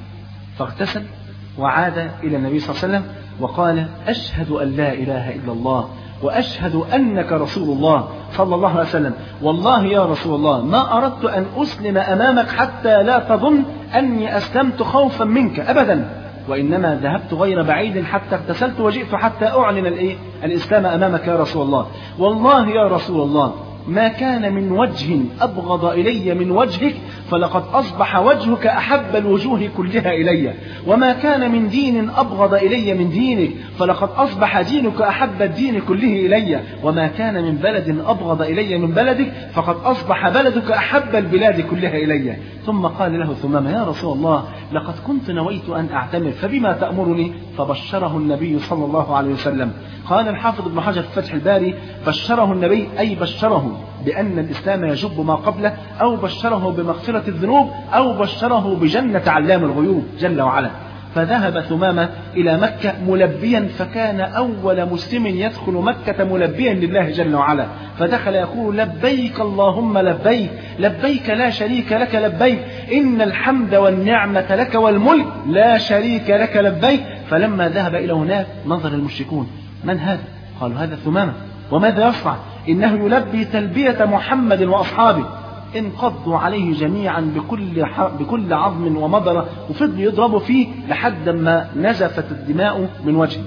فاغتسل وعاد إلى النبي صلى الله عليه وسلم وقال أشهد أن لا إله إلا الله وأشهد أنك رسول الله صلى الله عليه وسلم والله يا رسول الله ما أردت أن أسلم أمامك حتى لا تظن أني أسلمت خوفا منك أبدا وإنما ذهبت غير بعيد حتى اغتسلت وجئت حتى أعلن الإيه؟ الإسلام أمامك يا رسول الله والله يا رسول الله ما كان من وجه أبغض إلي من وجهك فلقد أصبح وجهك أحب الوجوه كلها إلي وما كان من دين أبغض إلي من دينك فلقد أصبح دينك أحب الدين كله إلي وما كان من بلد أبغض إلي من بلدك فقد أصبح بلدك أحب البلاد كلها إلي ثم قال له ثمامة يا رسول الله لقد كنت نويت أن أعتمر فبما تأمرني فبشره النبي صلى الله عليه وسلم قال الحافظ ابن حجر في فتح الباري بشره النبي أي بشره بأن الإسلام يجب ما قبله أو بشره بمغفرة الذنوب أو بشره بجنة علام الغيوب جل وعلا فذهب ثمامة إلى مكة ملبيا فكان أول مسلم يدخل مكة ملبيا لله جل وعلا فدخل يقول لبيك اللهم لبيك لبيك لا شريك لك لبيك إن الحمد والنعمة لك والملك لا شريك لك لبيك فلما ذهب إلى هناك نظر المشركون من هذا؟ قالوا هذا ثمامة وماذا يصنع؟ إنه يلبي تلبية محمد وأصحابه انقضوا عليه جميعا بكل بكل عظم ومضرة وفضلوا يضربوا فيه لحد ما نزفت الدماء من وجهه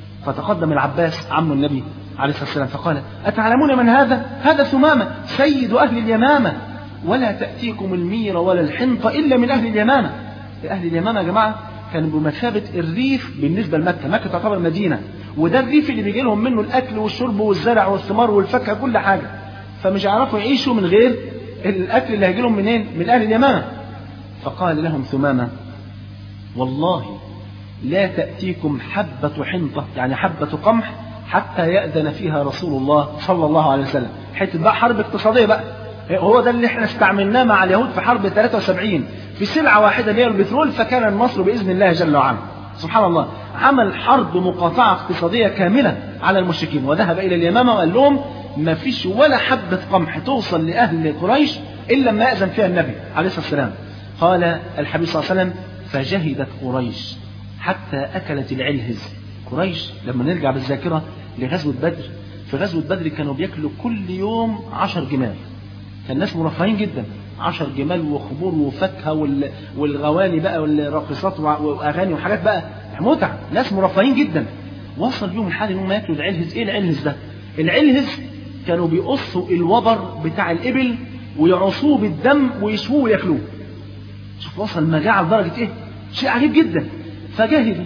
فتقدم العباس عم النبي عليه الصلاة والسلام فقال أتعلمون من هذا؟ هذا ثمامة سيد أهل اليمامة ولا تأتيكم المير ولا الحنطة إلا من أهل اليمامة أهل اليمامة يا جماعة كانوا بمثابة الريف بالنسبة لمكة مكة تعتبر مدينة وده الريف اللي بيجي لهم منه الأكل والشرب والزرع والثمار والفاكهة كل حاجة فمش هيعرفوا يعيشوا من غير الأكل اللي هيجي لهم منين؟ من أهل اليمامة فقال لهم ثمامة والله لا تأتيكم حبة حنطة يعني حبة قمح حتى يأذن فيها رسول الله صلى الله عليه وسلم حتة بقى حرب اقتصادية بقى هو ده اللي احنا استعملناه مع اليهود في حرب 73 في سلعة واحدة اللي هي البترول فكان النصر بإذن الله جل وعلا سبحان الله عمل حرب مقاطعة اقتصادية كاملة على المشركين وذهب إلى اليمامة وقال لهم ما فيش ولا حبة قمح توصل لأهل قريش إلا ما يأذن فيها النبي عليه الصلاة والسلام قال الحبيب صلى الله عليه وسلم فجهدت قريش حتى أكلت العلهز قريش لما نرجع بالذاكرة لغزوة بدر في غزوة بدر كانوا بياكلوا كل يوم عشر جمال كان الناس مرفهين جدا عشر جمال وخمور وفاكهة وال... والغواني بقى والراقصات وأغاني وحاجات بقى متعة ناس مرفهين جدا وصل بيهم الحال انهم ياكلوا العلهز ايه العلهز ده العلهز كانوا بيقصوا الوبر بتاع الإبل ويعصوه بالدم ويشووه وياكلوه شوف وصل المجاعة لدرجة إيه شيء عجيب جدا فجاهدوا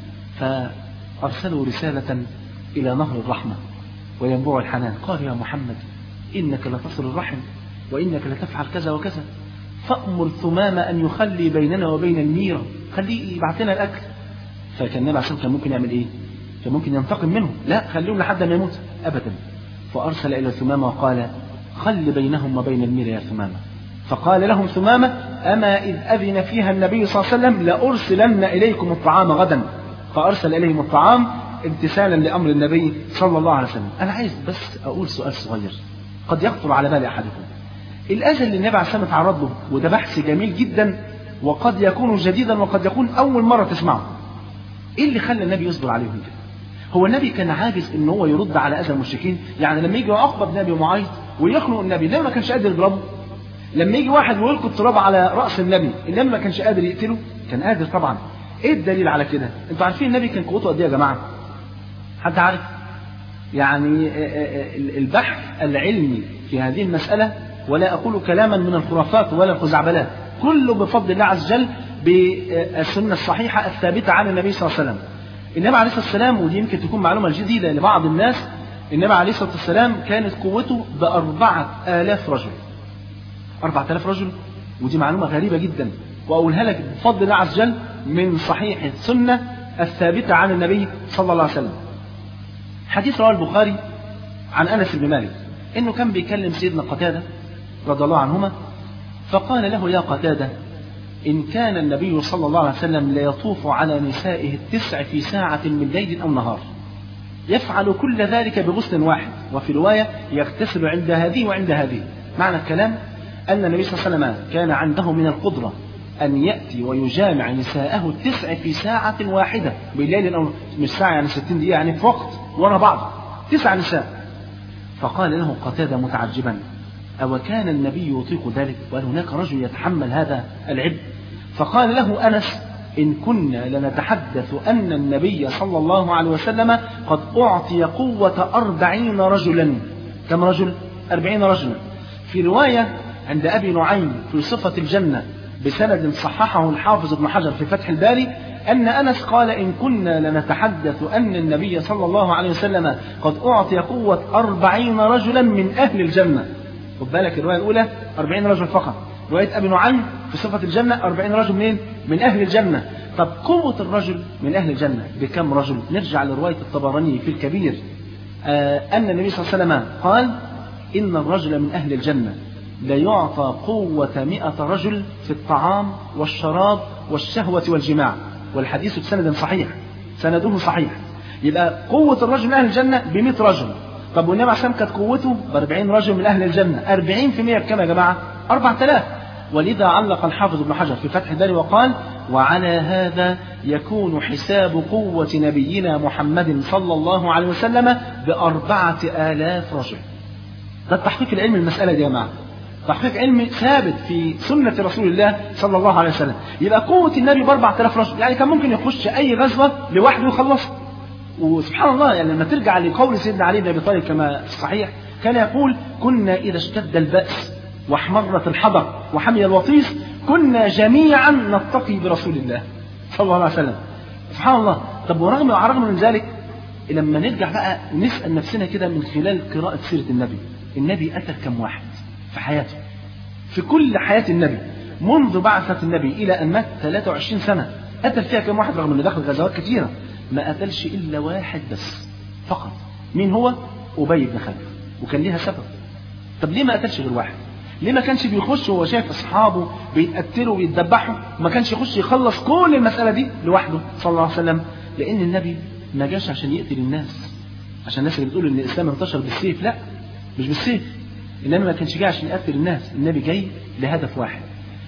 فأرسلوا رسالة إلى نهر الرحمة وينبوع الحنان قال يا محمد إنك لتصل الرحم وإنك لتفعل كذا وكذا فأمر ثمامة أن يخلي بيننا وبين الميرة خليه يبعث لنا الأكل فكان النبي عليه الصلاة والسلام كان ممكن يعمل إيه؟ كان ممكن ينتقم منهم لا خليهم لحد ما يموت أبدا فأرسل إلى ثمامة وقال خل بينهم وبين الميرة يا ثمامة فقال لهم ثمامة أما إذ أذن فيها النبي صلى الله عليه وسلم لأرسلن إليكم الطعام غدا فأرسل إليهم الطعام امتثالا لأمر النبي صلى الله عليه وسلم أنا عايز بس أقول سؤال صغير قد يخطر على بال أحدكم الأذى اللي النبي عليه الصلاة والسلام اتعرض له وده بحث جميل جدا وقد يكون جديدا وقد يكون أول مرة تسمعه إيه اللي خلى النبي يصبر عليهم كده هو النبي كان عاجز ان هو يرد على اذى المشركين يعني لما يجي يعاقب النبي معيط ويخنق النبي النبي ما كانش قادر يضربه لما يجي واحد ويلقي التراب على راس النبي النبي ما كانش قادر يقتله كان قادر طبعا ايه الدليل على كده انتوا عارفين النبي كان قوته قد ايه يا جماعه حد عارف يعني البحث العلمي في هذه المساله ولا اقول كلاما من الخرافات ولا الخزعبلات كله بفضل الله عز وجل بالسنه الصحيحه الثابته عن النبي صلى الله عليه وسلم النبي عليه الصلاه والسلام ودي يمكن تكون معلومه جديده لبعض الناس النبي عليه الصلاه والسلام كانت قوته بأربعة آلاف رجل أربعة آلاف رجل ودي معلومة غريبة جدا وأقولها لك بفضل الله عز وجل من صحيح السنة الثابتة عن النبي صلى الله عليه وسلم حديث رواه البخاري عن أنس بن مالك إنه كان بيكلم سيدنا قتادة رضي الله عنهما فقال له يا قتادة إن كان النبي صلى الله عليه وسلم ليطوف على نسائه التسع في ساعة من ليل أو نهار يفعل كل ذلك بغسل واحد وفي رواية يغتسل عند هذه وعند هذه معنى الكلام أن النبي صلى الله عليه وسلم كان عنده من القدرة أن يأتي ويجامع نساءه التسع في ساعة واحدة بالليل أو مش ساعة يعني 60 دقيقة يعني في وقت ورا بعض تسع نساء فقال له قتادة متعجبا أو كان النبي يطيق ذلك وهل هناك رجل يتحمل هذا العبء فقال له أنس إن كنا لنتحدث أن النبي صلى الله عليه وسلم قد أعطي قوة أربعين رجلا كم رجل؟ أربعين رجلا في رواية عند أبي نعيم في صفة الجنة بسند صححه الحافظ ابن حجر في فتح الباري أن أنس قال إن كنا لنتحدث أن النبي صلى الله عليه وسلم قد أعطي قوة أربعين رجلا من أهل الجنة خد بالك الرواية الأولى أربعين رجل فقط رواية أبي نعيم في صفة الجنة أربعين رجل منين؟ من أهل الجنة طب قوة الرجل من أهل الجنة بكم رجل؟ نرجع لرواية الطبراني في الكبير آه أن النبي صلى الله عليه وسلم قال إن الرجل من أهل الجنة ليعطى قوة مئة رجل في الطعام والشراب والشهوة والجماع والحديث بسند صحيح سنده صحيح يبقى قوة الرجل من أهل الجنة بمئة رجل طب والنبي عشان كانت قوته ب 40 رجل من أهل الجنة 40% بكم يا جماعة 4000 ولذا علق الحافظ ابن حجر في فتح الباري وقال وعلى هذا يكون حساب قوة نبينا محمد صلى الله عليه وسلم بأربعة آلاف رجل ده التحقيق العلمي المسألة دي يا جماعة تحقيق علمي ثابت في سنة رسول الله صلى الله عليه وسلم يبقى قوة النبي ب 4000 رجل يعني كان ممكن يخش أي غزوة لوحده ويخلصها وسبحان الله يعني لما ترجع لقول سيدنا علي بن ابي طالب كما في الصحيح كان يقول كنا اذا اشتد الباس واحمرت الحضر وحمي الوطيس كنا جميعا نتقي برسول الله صلى الله عليه وسلم سبحان الله طب ورغم ورغم من ذلك لما نرجع بقى نسال نفسنا كده من خلال قراءه سيره النبي النبي قتل كم واحد في حياته في كل حياه النبي منذ بعثة النبي إلى أن مات 23 سنة قتل فيها كم واحد رغم أنه دخل غزوات كثيرة ما قتلش إلا واحد بس فقط مين هو؟ أبي بن خلف وكان ليها سبب طب ليه ما قتلش غير واحد؟ ليه ما كانش بيخش وهو شايف أصحابه بيتقتلوا ويتذبحوا ما كانش يخش يخلص كل المسألة دي لوحده صلى الله عليه وسلم لأن النبي ما جاش عشان يقتل الناس عشان الناس اللي بتقول إن الإسلام انتشر بالسيف لا مش بالسيف إنما ما كانش جاي عشان يقتل الناس النبي جاي لهدف واحد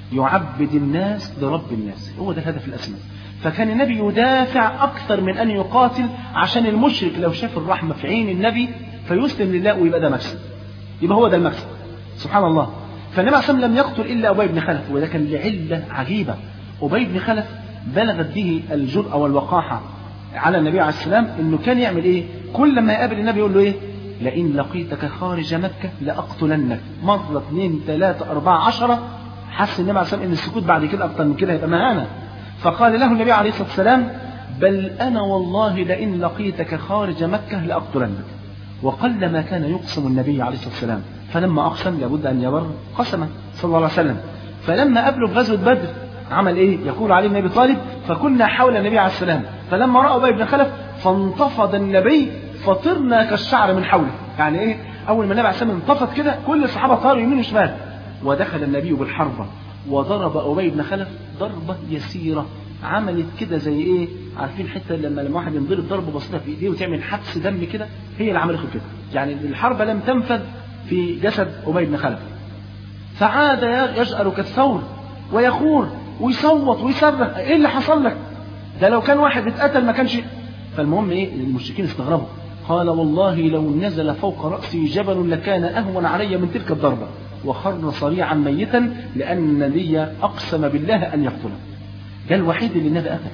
يعبد الناس لرب الناس هو ده الهدف الأسمى فكان النبي يدافع أكثر من أن يقاتل عشان المشرك لو شاف الرحمة في عين النبي فيسلم لله ويبقى ده مكسب يبقى هو ده المكسب سبحان الله فالنبي عليه لم يقتل إلا أبي بن خلف وده كان لعلة عجيبة أبي بن خلف بلغت به الجرأة والوقاحة على النبي عليه السلام انه كان يعمل ايه كل ما يقابل النبي يقول له ايه لئن لقيتك خارج مكة لأقتلنك مرة اثنين ثلاثة أربعة عشرة حس النبي عليه الصلاة والسلام إن السكوت بعد كده أكتر من كده هيبقى مهانة فقال له النبي عليه الصلاة والسلام بل أنا والله لئن لقيتك خارج مكة لأقتلنك وقل ما كان يقسم النبي عليه الصلاة والسلام فلما أقسم لابد أن يبر قسما صلى الله عليه وسلم فلما قابله في غزوة بدر عمل إيه؟ يقول علي بن أبي طالب فكنا حول النبي عليه السلام فلما رأوا أبي بن خلف فانتفض النبي فطرنا كالشعر من حوله يعني إيه؟ أول ما النبي عليه السلام انتفض كده كل الصحابة طاروا يمين وشمال ودخل النبي بالحربة وضرب أبي بن خلف ضربة يسيرة عملت كده زي ايه عارفين حته لما لما واحد ينضرب ضربه بسيطه في ايديه وتعمل حبس دم كده هي اللي عملته كده يعني الحربه لم تنفذ في جسد ابي بن خلف فعاد يجأر كالثور ويخور ويصوت ويصرخ ايه اللي حصل لك ده لو كان واحد اتقتل ما كانش فالمهم ايه المشركين استغربوا قال والله لو نزل فوق رأسي جبل لكان أهون علي من تلك الضربة وخر صريعا ميتا لأن النبي أقسم بالله أن يقتله ده الوحيد اللي النبي قتل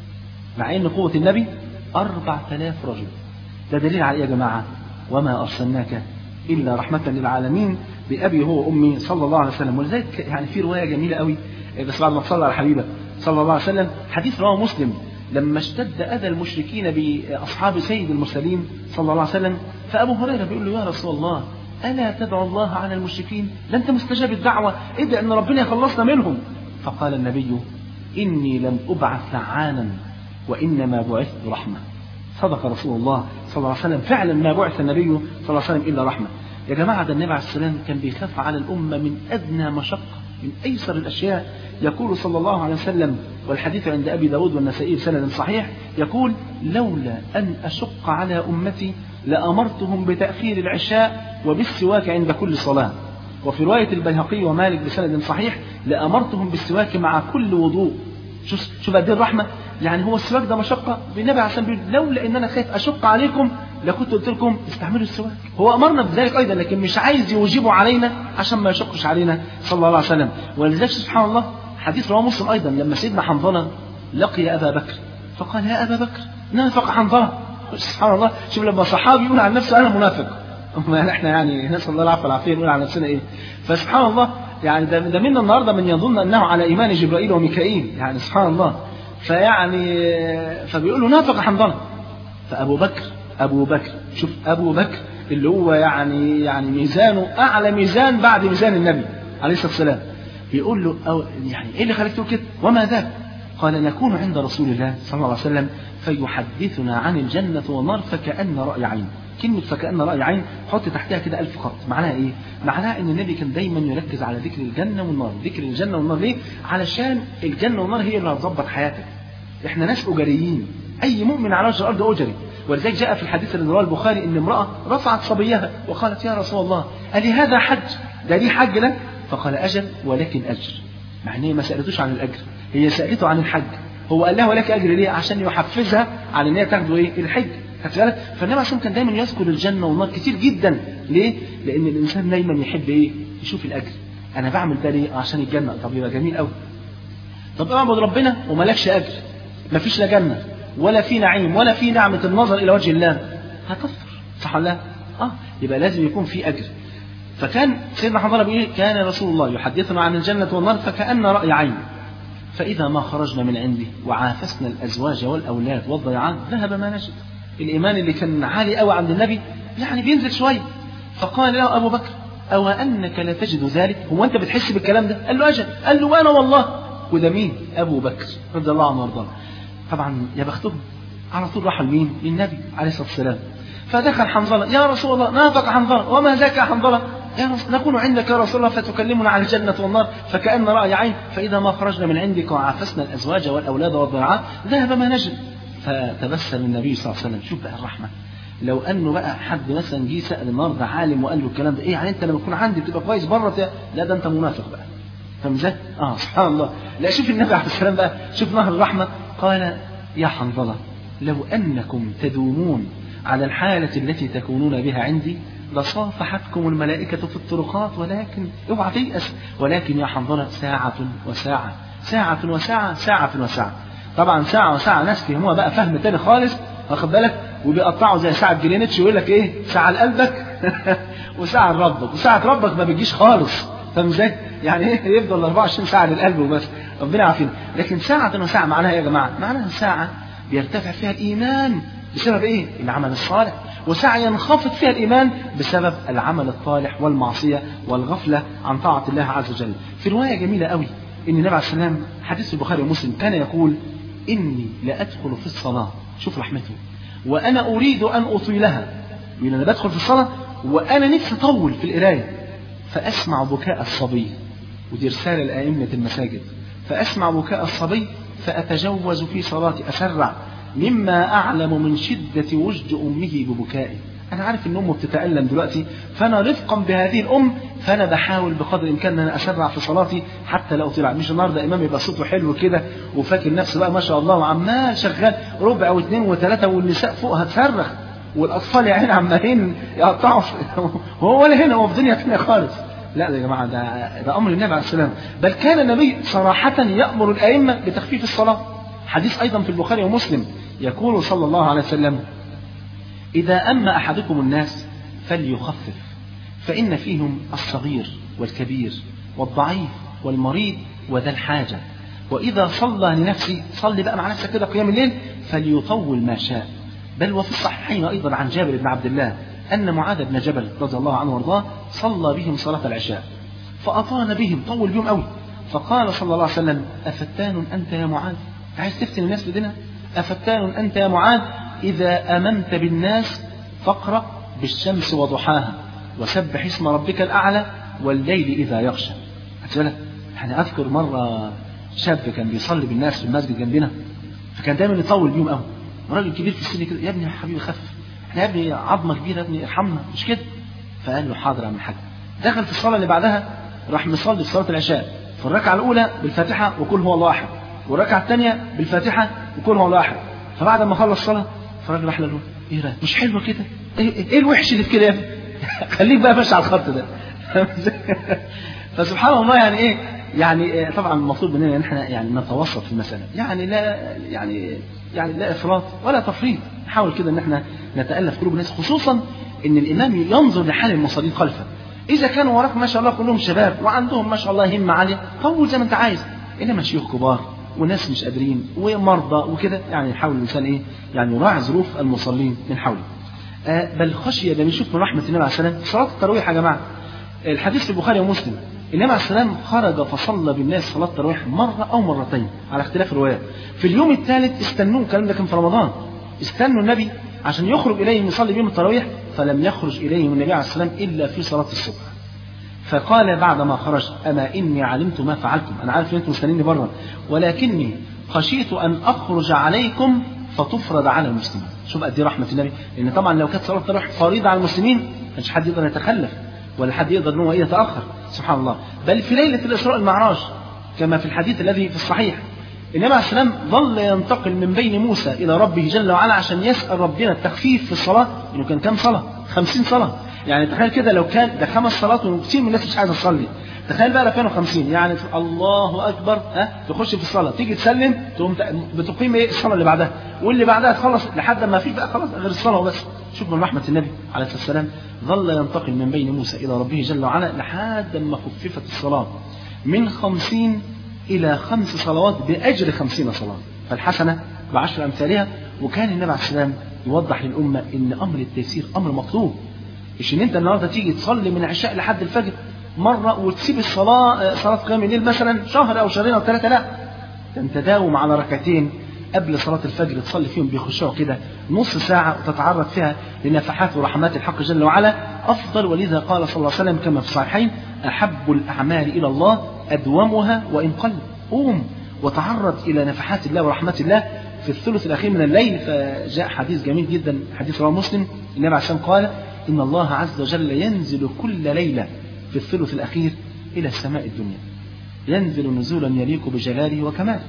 مع ان قوة النبي أربع آلاف رجل ده دليل على إيه يا جماعة وما أرسلناك إلا رحمة للعالمين بأبي هو وأمي صلى الله عليه وسلم ولذلك يعني في رواية جميلة قوي بس بعد ما تصلى على حبيبه صلى الله عليه وسلم حديث رواه مسلم لما اشتد أذى المشركين بأصحاب سيد المرسلين صلى الله عليه وسلم فأبو هريرة بيقول له يا رسول الله ألا تدعو الله على المشركين ده أنت مستجاب الدعوة ادعي أن ربنا يخلصنا منهم فقال النبي إني لم أبعث لعانا وإنما بعثت رحمة صدق رسول الله صلى الله عليه وسلم فعلا ما بعث النبي صلى الله عليه وسلم إلا رحمة يا جماعة ده النبي عليه السلام كان بيخاف على الأمة من أدنى مشقة من أيسر الأشياء يقول صلى الله عليه وسلم والحديث عند أبي داود والنسائي بسند صحيح يقول لولا أن أشق على أمتي لأمرتهم بتأخير العشاء وبالسواك عند كل صلاة وفي رواية البيهقي ومالك بسند صحيح لأمرتهم بالسواك مع كل وضوء شوف شوف قد ايه الرحمة يعني هو السواك ده مشقة النبي عليه الصلاة والسلام لولا إن أنا خايف أشق عليكم لكنت قلت لكم استعملوا السواك هو أمرنا بذلك أيضا لكن مش عايز يوجبه علينا عشان ما يشقش علينا صلى الله عليه وسلم ولذلك سبحان الله حديث رواه مسلم أيضا لما سيدنا حنظلة لقي أبا بكر فقال يا أبا بكر نافق حنظلة سبحان الله شوف لما صحابي يقول عن نفسه أنا منافق ما احنا يعني نسال الله العفو والعافيه نقول على نفسنا ايه فسبحان الله يعني ده, ده منا النهارده من يظن انه على ايمان جبرائيل وميكائيل يعني سبحان الله فيعني فبيقول له نافق حنظله فابو بكر ابو بكر شوف ابو بكر اللي هو يعني يعني ميزانه اعلى ميزان بعد ميزان النبي عليه الصلاه والسلام بيقول له أو يعني ايه اللي خلاك تقول كده وما ذاك قال نكون عند رسول الله صلى الله عليه وسلم فيحدثنا عن الجنه والنار فكأن رأي عين كلمة فكأن رأي عين حط تحتها كده ألف خط معناها إيه؟ معناها إن النبي كان دايما يركز على ذكر الجنة والنار ذكر الجنة والنار ليه؟ علشان الجنة والنار هي اللي هتظبط حياتك إحنا ناس أجريين أي مؤمن على وجه الأرض أجري ولذلك جاء في الحديث اللي رواه البخاري إن امرأة رفعت صبيها وقالت يا رسول الله ألي هذا حج؟ ده ليه حج له؟ فقال أجل ولكن أجر مع إن هي ما سألتوش عن الأجر هي سألته عن الحج هو قال لها ولك أجر ليه؟ عشان يحفزها على إن هي تاخده إيه؟ الحج خدت بالك فالنبي عليه كان دايما يذكر الجنه والنار كتير جدا ليه لان الانسان دايما يحب ايه يشوف الاجر انا بعمل ده ليه عشان الجنه طب يبقى جميل قوي طب اعبد ربنا ومالكش اجر مفيش لا جنه ولا في نعيم ولا في نعمه النظر الى وجه الله هتكفر صح ولا لا اه يبقى لازم يكون في اجر فكان سيدنا حنظله بيقول كان رسول الله يحدثنا عن الجنه والنار فكان راي عين فاذا ما خرجنا من عنده وعافسنا الازواج والاولاد والضيعات ذهب ما نجد الإيمان اللي كان عالي قوي عند النبي يعني بينزل شوية فقال له أبو بكر أو أنك لا تجد ذلك هو أنت بتحس بالكلام ده قال له أجل قال له وأنا والله وده مين أبو بكر رضي الله عنه وارضاه طبعا يا بختهم على طول راحوا لمين للنبي عليه الصلاة والسلام فدخل حنظلة يا رسول الله نافق حنظلة وما ذاك يا حنظلة يا رسول نكون عندك يا رسول الله فتكلمنا عن الجنة والنار فكأن رأي عين فإذا ما خرجنا من عندك وعافسنا الأزواج والأولاد والضيعات ذهب ما نجد فتبسم النبي صلى الله عليه وسلم شوف بقى الرحمة لو انه بقى حد مثلا جه سال النهارده عالم وقال له الكلام ده ايه يعني انت لما تكون عندي بتبقى كويس بره لا ده انت منافق بقى فاهم ازاي؟ اه سبحان الله لا شوف النبي عليه السلام بقى شوف نهر الرحمه قال يا حنظله لو انكم تدومون على الحاله التي تكونون بها عندي لصافحتكم الملائكة في الطرقات ولكن اوعى تيأس ولكن يا حنظلة ساعة وساعة ساعة وساعة ساعة وساعة طبعا ساعة وساعة ناس فهموها بقى فهم تاني خالص واخد بالك وبيقطعوا زي ساعة جرينتش ويقول لك ايه ساعة لقلبك وساعة لربك وساعة ربك ما بتجيش خالص فاهم ازاي؟ يعني ايه يفضل 24 ساعة للقلب وبس ربنا يعافينا لكن ساعة وساعة معناها ايه يا جماعة؟ معناها ساعة بيرتفع فيها الإيمان بسبب ايه؟ العمل الصالح وساعة ينخفض فيها الإيمان بسبب العمل الطالح والمعصية والغفلة عن طاعة الله عز وجل في رواية جميلة قوي إن النبي عليه السلام حديث في البخاري ومسلم كان يقول إني لأدخل في الصلاة شوف رحمته وأنا أريد أن أطيلها يقول أنا بدخل في الصلاة وأنا نفسي أطول في القراية فأسمع بكاء الصبي ودي رسالة لأئمة المساجد فأسمع بكاء الصبي فأتجوز في صلاتي أسرع مما أعلم من شدة وجد أمه ببكائه أنا عارف إن أمه بتتألم دلوقتي فأنا رفقا بهذه الأم فأنا بحاول بقدر الإمكان أن أنا أسرع في صلاتي حتى لا أطيل مش النهارده إمام يبقى صوته حلو كده وفاكر نفسه بقى ما شاء الله وعمال شغال ربع واثنين وثلاثة والنساء فوقها تصرخ والأطفال يا عيني عمالين يقطعوا وهو ولا هنا هو في دنيا ثانية خالص لا ده يا جماعة ده, ده أمر النبي عليه السلام بل كان النبي صراحة يأمر الأئمة بتخفيف الصلاة حديث أيضا في البخاري ومسلم يقول صلى الله عليه وسلم إذا أما أحدكم الناس فليخفف فإن فيهم الصغير والكبير والضعيف والمريض وذا الحاجة وإذا صلى لنفسه صلي بقى مع نفسك كده قيام الليل فليطول ما شاء بل وفي الصحيحين أيضا عن جابر بن عبد الله أن معاذ بن جبل رضي الله عنه وارضاه صلى بهم صلاة العشاء فأطال بهم طول بهم قوي فقال صلى الله عليه وسلم أفتان أنت يا معاذ عايز تفتن الناس بدينها أفتان أنت يا معاذ إذا أمنت بالناس فاقرأ بالشمس وضحاها وسبح اسم ربك الأعلى والليل إذا يغشى بالك يعني أذكر مرة شاب كان بيصلي بالناس في المسجد جنبنا فكان دايما يطول بيهم قوي راجل كبير في السن كده يا ابني يا حبيبي خف احنا يا ابني عظمه كبيره يا ابني ارحمنا مش كده فقال له حاضر اعمل حاجه دخل في الصلاه اللي بعدها راح مصلي في صلاه العشاء في الركعه الاولى بالفاتحه وكل هو الله احد والركعه الثانيه بالفاتحه وكل هو الله احد فبعد ما خلص الصلاه فالراجل راح له ايه رايك مش حلوه كده ايه, إيه الوحش اللي في كده يا ابني خليك بقى ماشي على الخط ده فسبحان الله يعني ايه يعني طبعا المطلوب مننا ان احنا يعني نتوسط في المساله يعني لا يعني يعني لا افراط ولا تفريط نحاول كده ان احنا نتالف قلوب الناس خصوصا ان الامام ينظر لحال المصلين خلفه اذا كانوا وراك ما شاء الله كلهم شباب وعندهم ما شاء الله همه عاليه طول زي ما انت عايز انما شيوخ كبار وناس مش قادرين ومرضى وكده يعني يحاول الانسان ايه يعني يراعي ظروف المصلين من حوله آه بل خشيه ده بنشوف من رحمه النبي عليه السلام صلاه التراويح يا جماعه الحديث في البخاري ومسلم النبي عليه السلام خرج فصلى بالناس صلاة التراويح مرة أو مرتين على اختلاف الروايات. في اليوم الثالث استنوه الكلام ده كان في رمضان. استنوا النبي عشان يخرج إليهم يصلي بهم التراويح فلم يخرج إليهم النبي عليه السلام إلا في صلاة الصبح. فقال بعد ما خرج أما إني علمت ما فعلتم أنا عارف إن أنتم مستنيني بره ولكني خشيت أن أخرج عليكم فتفرض على المسلمين شوف قد ايه رحمة النبي لأن طبعا لو كانت صلاة التراويح فريضة على المسلمين ما كانش حد يقدر يتخلف ولا حد يقدر ان هو يتاخر سبحان الله بل في ليله الاسراء المعراج كما في الحديث الذي في الصحيح النبي عليه السلام ظل ينتقل من بين موسى الى ربه جل وعلا عشان يسال ربنا التخفيف في الصلاه انه كان كام صلاه؟ 50 صلاه يعني تخيل كده لو كان ده خمس صلوات وكثير من الناس مش عايزه تصلي تخيل بقى لو كانوا 50 يعني الله اكبر ها تخش في الصلاه تيجي تسلم تقوم بتقيم ايه الصلاه اللي بعدها واللي بعدها تخلص لحد ما فيش بقى خلاص غير الصلاه وبس شوف من رحمه النبي عليه الصلاه والسلام ظل ينتقل من بين موسى الى ربه جل وعلا لحد ما خففت الصلاه من خمسين إلى خمس صلوات بأجر خمسين صلاة فالحسنة بعشر أمثالها وكان النبي عليه السلام يوضح للأمة إن أمر التيسير أمر مطلوب مش إن أنت النهاردة تيجي تصلي من العشاء لحد الفجر مرة وتسيب الصلاة صلاة قيام الليل مثلا شهر أو شهرين أو ثلاثة لا ده أنت داوم على ركعتين قبل صلاة الفجر تصلي فيهم بخشوع كده نص ساعة وتتعرض فيها لنفحات ورحمات الحق جل وعلا أفضل ولذا قال صلى الله عليه وسلم كما في الصحيحين أحب الأعمال إلى الله أدومها وإن قل قوم وتعرض إلى نفحات الله ورحمات الله في الثلث الأخير من الليل فجاء حديث جميل جدا حديث رواه مسلم النبي عليه الصلاة قال إن الله عز وجل ينزل كل ليلة في الثلث الأخير إلى السماء الدنيا ينزل نزولا يليق بجلاله وكماله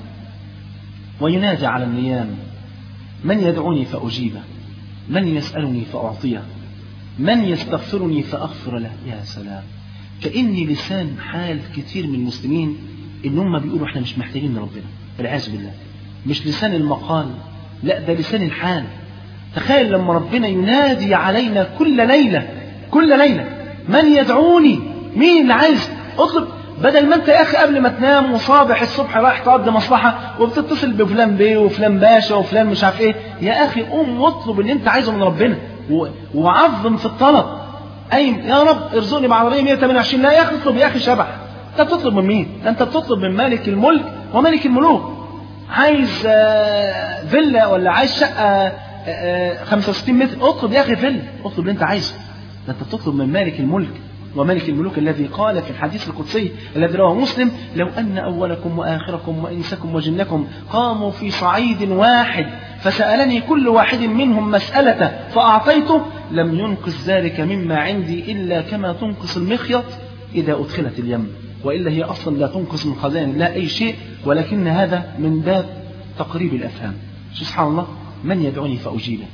وينادى على النيام من يدعوني فأجيبه من يسألني فأعطيه من يستغفرني فأغفر له يا سلام كأني لسان حال كثير من المسلمين إن هم بيقولوا إحنا مش محتاجين لربنا والعياذ بالله مش لسان المقال لا ده لسان الحال تخيل لما ربنا ينادي علينا كل ليلة كل ليلة من يدعوني مين اللي عايز اطلب بدل ما انت يا اخي قبل ما تنام وصابح الصبح رايح تقضي مصلحه وبتتصل بفلان بيه وفلان باشا وفلان مش عارف ايه يا اخي قوم واطلب اللي انت عايزه من ربنا و- وعظم في الطلب اي يا رب ارزقني بعربيه 128 لا يا اخي اطلب يا اخي شبح انت بتطلب من مين؟ ده انت بتطلب من مالك الملك وملك الملوك عايز آه، فيلا ولا عايز شقه آه، آه، 65 متر اطلب يا اخي فيلا اطلب اللي انت عايزه ده انت بتطلب من مالك الملك وملك الملوك الذي قال في الحديث القدسي الذي رواه مسلم لو ان اولكم واخركم وانسكم وجنكم قاموا في صعيد واحد فسالني كل واحد منهم مساله فاعطيته لم ينقص ذلك مما عندي الا كما تنقص المخيط اذا ادخلت اليم والا هي اصلا لا تنقص من خزائن الله اي شيء ولكن هذا من باب تقريب الافهام شو سبحان الله من يدعوني فاجيبه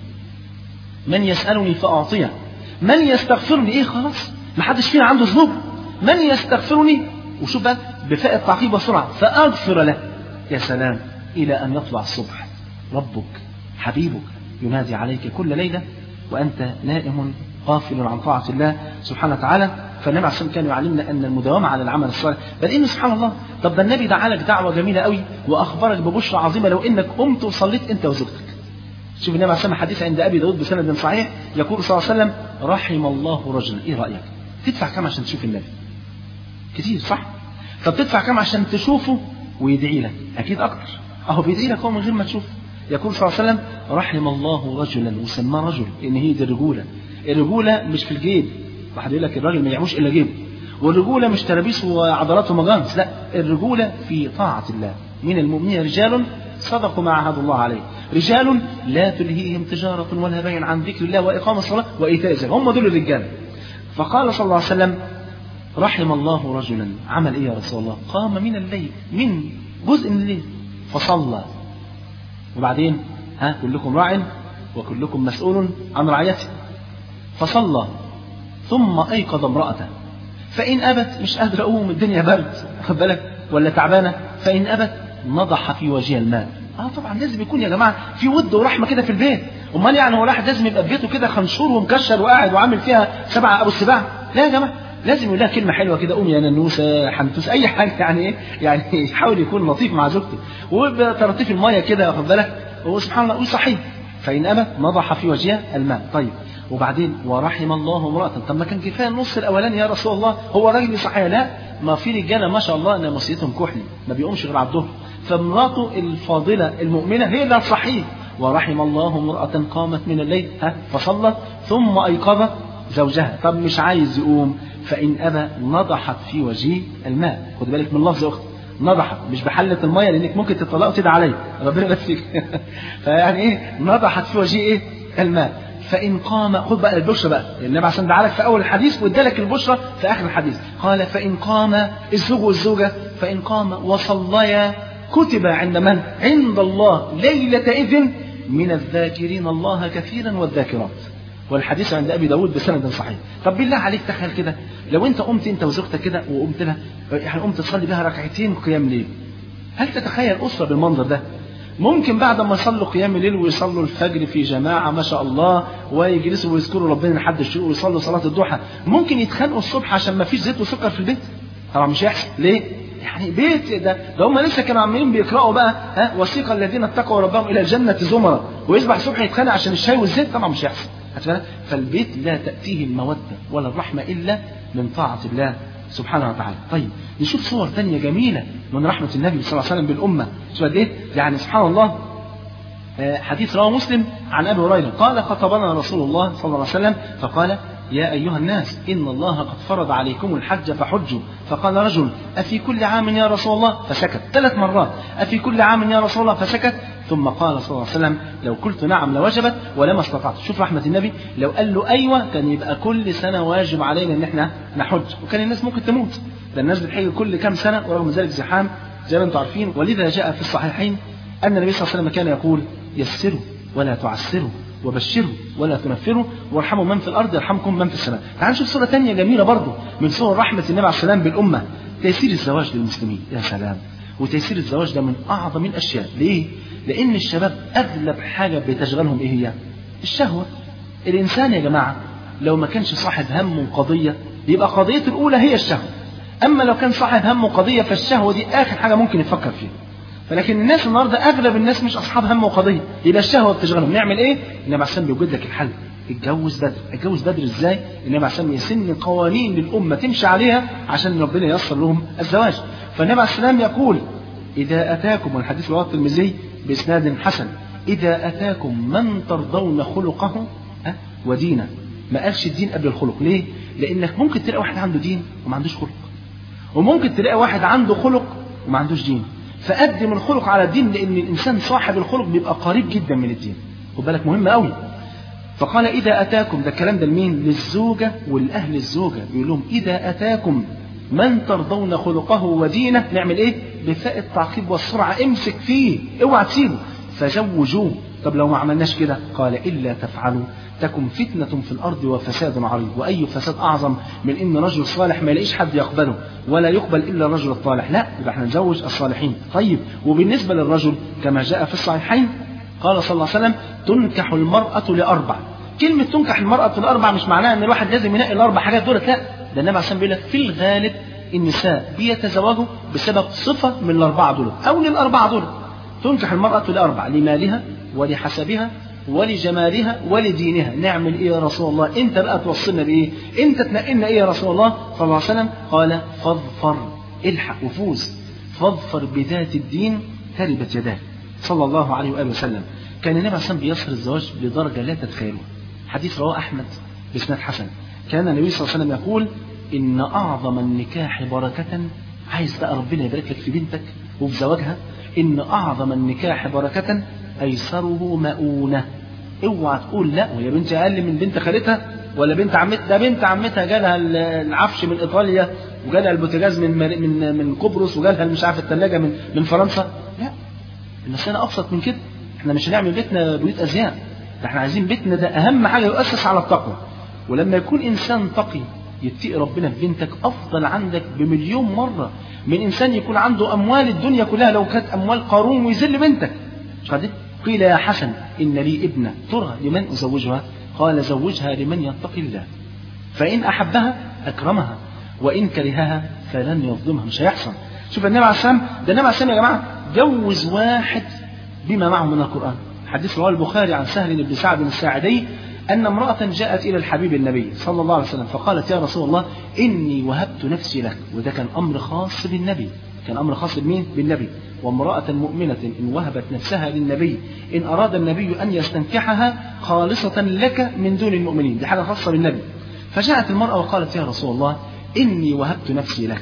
من يسالني فاعطيه من يستغفرني ايه خلاص ما حدش فينا عنده ذنوب من يستغفرني وشوف بقى بفاء التعقيب والسرعه فاغفر له يا سلام الى ان يطلع الصبح ربك حبيبك ينادي عليك كل ليله وانت نائم غافل عن طاعه الله سبحانه وتعالى فالنبي عليه الصلاه والسلام كان يعلمنا ان المداومه على العمل الصالح بل ان سبحان الله طب ده النبي دعا لك دعوه جميله قوي واخبرك ببشرى عظيمه لو انك قمت وصليت انت وزوجتك شوف النبي عليه الصلاه والسلام حديث عند ابي داود بسند صحيح يقول صلى الله عليه وسلم رحم الله رجلا ايه رايك تدفع كم عشان تشوف النبي كتير صح طب تدفع كم عشان تشوفه ويدعي لك اكيد اكتر اهو بيدعي لك هو من غير ما تشوفه يقول صلى الله عليه وسلم رحم الله رجلا وسماه رجل ان هي دي الرجوله الرجوله مش في الجيب واحد يقول لك الراجل ما يعموش الا جيب والرجوله مش ترابيس وعضلات ومجانس لا الرجوله في طاعه الله من المؤمنين رجال صدقوا ما عهد الله عليه رجال لا تلهيهم تجارة ولا بيع عن ذكر الله وإقام الصلاة وإيتاء الزكاة هم دول الرجال فقال صلى الله عليه وسلم رحم الله رجلا عمل ايه يا رسول الله قام من الليل من جزء من الليل فصلى وبعدين ها كلكم راع وكلكم مسؤول عن رعيته فصلى ثم ايقظ امراته فان ابت مش قادر اقوم الدنيا برد خد بالك ولا تعبانه فان ابت نضح في وجهها الماء اه طبعا لازم يكون يا جماعه في ود ورحمه كده في البيت امال يعني هو الواحد لازم يبقى في بيته كده خنشور ومكشر وقاعد وعامل فيها سبع ابو السباع لا يا جماعه لازم يقول لها كلمه حلوه كده قوم يا ننوسه حنتوس اي حاجه يعني ايه يعني يحاول يكون لطيف مع زوجته وبترطيف الميه كده واخد بالك وسبحان الله وصحيح فان ابت نضح في وجهها الماء طيب وبعدين ورحم الله امرأة طب ما كان كفايه النص الاولاني يا رسول الله هو راجل صحيح لا ما في رجاله ما شاء الله ان مصيتهم كحلي ما بيقومش غير على الظهر فامراته الفاضله المؤمنه هي اللي صحيح ورحم الله امرأة قامت من الليل ها فصلت ثم أيقظت زوجها طب مش عايز يقوم فإن أبى نضحت في وجهه الماء خد بالك من لفظ يا أختي نضحت مش بحلة المية لأنك ممكن تطلقوا تدعي عليه ربنا يبارك فيعني إيه نضحت في وجهه إيه الماء فإن قام خد بقى البشرى بقى النبي عشان دعا لك في أول الحديث وادالك البشرى في آخر الحديث قال فإن قام الزوج والزوجة فإن قام وصليا كتب عند من؟ عند الله ليلة إذن من الذاكرين الله كثيرا والذاكرات والحديث عند ابي داود بسند صحيح طب بالله عليك تخيل كده لو انت قمت انت وزوجتك كده وقمت لها يعني قمت تصلي بها ركعتين قيام ليل هل تتخيل اسره بالمنظر ده ممكن بعد ما يصلوا قيام الليل ويصلوا الفجر في جماعة ما شاء الله ويجلسوا ويذكروا ربنا لحد الشروق ويصلوا صلاة الضحى ممكن يتخانقوا الصبح عشان ما فيش زيت وسكر في البيت طبعا مش هيحصل ليه؟ يعني بيت ده ده هم لسه كانوا عمالين بيقرأوا بقى ها وثيق الذين اتقوا ربهم إلى الجنة زمرا ويصبح الصبح يتخانق عشان الشاي والزيت طبعا مش هيحصل فالبيت لا تأتيه المودة ولا الرحمة إلا من طاعة الله سبحانه وتعالى طيب نشوف صور تانية جميلة من رحمة النبي صلى الله عليه وسلم بالأمة شوف قد إيه يعني سبحان الله حديث رواه مسلم عن ابي هريره قال خطبنا رسول الله صلى الله عليه وسلم فقال يا ايها الناس ان الله قد فرض عليكم الحج فحجوا فقال رجل افي كل عام يا رسول الله فسكت ثلاث مرات افي كل عام يا رسول الله فسكت ثم قال صلى الله عليه وسلم لو قلت نعم لوجبت ولما استطعت شوف رحمه النبي لو قال له ايوه كان يبقى كل سنه واجب علينا ان احنا نحج وكان الناس ممكن تموت ده الناس بتحج كل كام سنه ورغم ذلك زحام زي ما انتم عارفين ولذا جاء في الصحيحين ان النبي صلى الله عليه وسلم كان يقول يسروا ولا تعسروا وبشروا ولا تنفروا وارحموا من في الارض يرحمكم من في السماء. تعالوا نشوف صوره ثانيه جميله برضه من صور رحمه النبي عليه السلام بالامه تيسير الزواج للمسلمين يا سلام وتيسير الزواج ده من اعظم الاشياء ليه؟ لان الشباب اغلب حاجه بتشغلهم ايه هي؟ الشهوة الإنسان يا جماعة لو ما كانش صاحب هم وقضية يبقى قضيته الأولى هي الشهوة أما لو كان صاحب هم وقضية فالشهوة دي آخر حاجة ممكن يفكر فيها فلكن الناس النهارده اغلب الناس مش اصحاب هم وقضيه يبقى الشهوه بتشغلهم نعمل ايه؟ النبي عليه الصلاه بيوجد لك الحل اتجوز بدري اتجوز بدري ازاي؟ النبي عليه الصلاه يسن قوانين للامه تمشي عليها عشان ربنا ييسر لهم الزواج فالنبي عليه السلام يقول اذا اتاكم والحديث رواه الترمذي باسناد حسن اذا اتاكم من ترضون خلقه أه؟ ودينه ما قالش الدين قبل الخلق ليه؟ لانك ممكن تلاقي واحد عنده دين وما عندوش خلق وممكن تلاقي واحد عنده خلق وما عندوش دين فقدم الخلق على الدين لان الانسان صاحب الخلق بيبقى قريب جدا من الدين خد بالك مهم قوي فقال اذا اتاكم ده الكلام ده لمين للزوجه والاهل الزوجه بيقول لهم اذا اتاكم من ترضون خلقه ودينه نعمل ايه بفاء التعقيب والسرعه امسك فيه اوعى تسيبه فزوجوه طب لو ما عملناش كده قال الا تفعلوا تكن فتنة في الأرض وفساد عريض وأي فساد أعظم من إن رجل صالح ما يلاقيش حد يقبله ولا يقبل إلا الرجل الصالح لا يبقى احنا نزوج الصالحين طيب وبالنسبة للرجل كما جاء في الصحيحين قال صلى الله عليه وسلم تنكح المرأة لأربع كلمة تنكح المرأة لأربع مش معناها إن الواحد لازم ينقي الأربع حاجات دولت لا ده النبي عليه الصلاة بيقول لك في الغالب النساء بيتزوجوا بسبب صفة من الأربعة دول أو للأربعة دول تنكح المرأة لأربع لمالها ولحسبها ولجمالها ولدينها نعمل ايه يا رسول الله انت بقى توصلنا بايه انت تنقلنا ايه يا رسول الله صلى الله عليه وسلم قال فاظفر الحق وفوز فاظفر بذات الدين تربت يداك صلى الله عليه واله وسلم كان النبي عليه الصلاه بيصل الزواج لدرجه لا تتخيلوها حديث رواه احمد باسناد حسن كان النبي صلى الله عليه وسلم يقول ان اعظم النكاح بركه عايز بقى ربنا يبارك لك في بنتك وفي زواجها ان اعظم النكاح بركه ايسره مؤونه اوعى تقول لا وهي بنت اقل من بنت خالتها ولا بنت عمتها ده بنت عمتها جالها العفش من ايطاليا وجالها البوتاجاز من من من قبرص وجالها مش عارف الثلاجه من من فرنسا لا المسألة ابسط من كده احنا مش هنعمل بيتنا بيوت ازياء ده احنا عايزين بيتنا ده اهم حاجه يؤسس على التقوى ولما يكون انسان تقي يتقي ربنا في بنتك افضل عندك بمليون مره من انسان يكون عنده اموال الدنيا كلها لو كانت اموال قارون ويذل بنتك مش قادر قيل يا حسن إن لي ابنة ترى لمن أزوجها قال زوجها لمن يتقي الله فإن أحبها أكرمها وإن كرهها فلن يظلمها مش هيحصل شوف النبي عليه السلام ده النبي عليه السلام يا جماعة جوز واحد بما معه من القرآن حديث رواه البخاري عن سهل بن سعد الساعدي أن امرأة جاءت إلى الحبيب النبي صلى الله عليه وسلم فقالت يا رسول الله إني وهبت نفسي لك وده كان أمر خاص بالنبي كان أمر خاص بمين؟ بالنبي وامرأة مؤمنة إن وهبت نفسها للنبي إن أراد النبي أن يستنكحها خالصة لك من دون المؤمنين دي حاجة خاصة بالنبي فجاءت المرأة وقالت يا رسول الله إني وهبت نفسي لك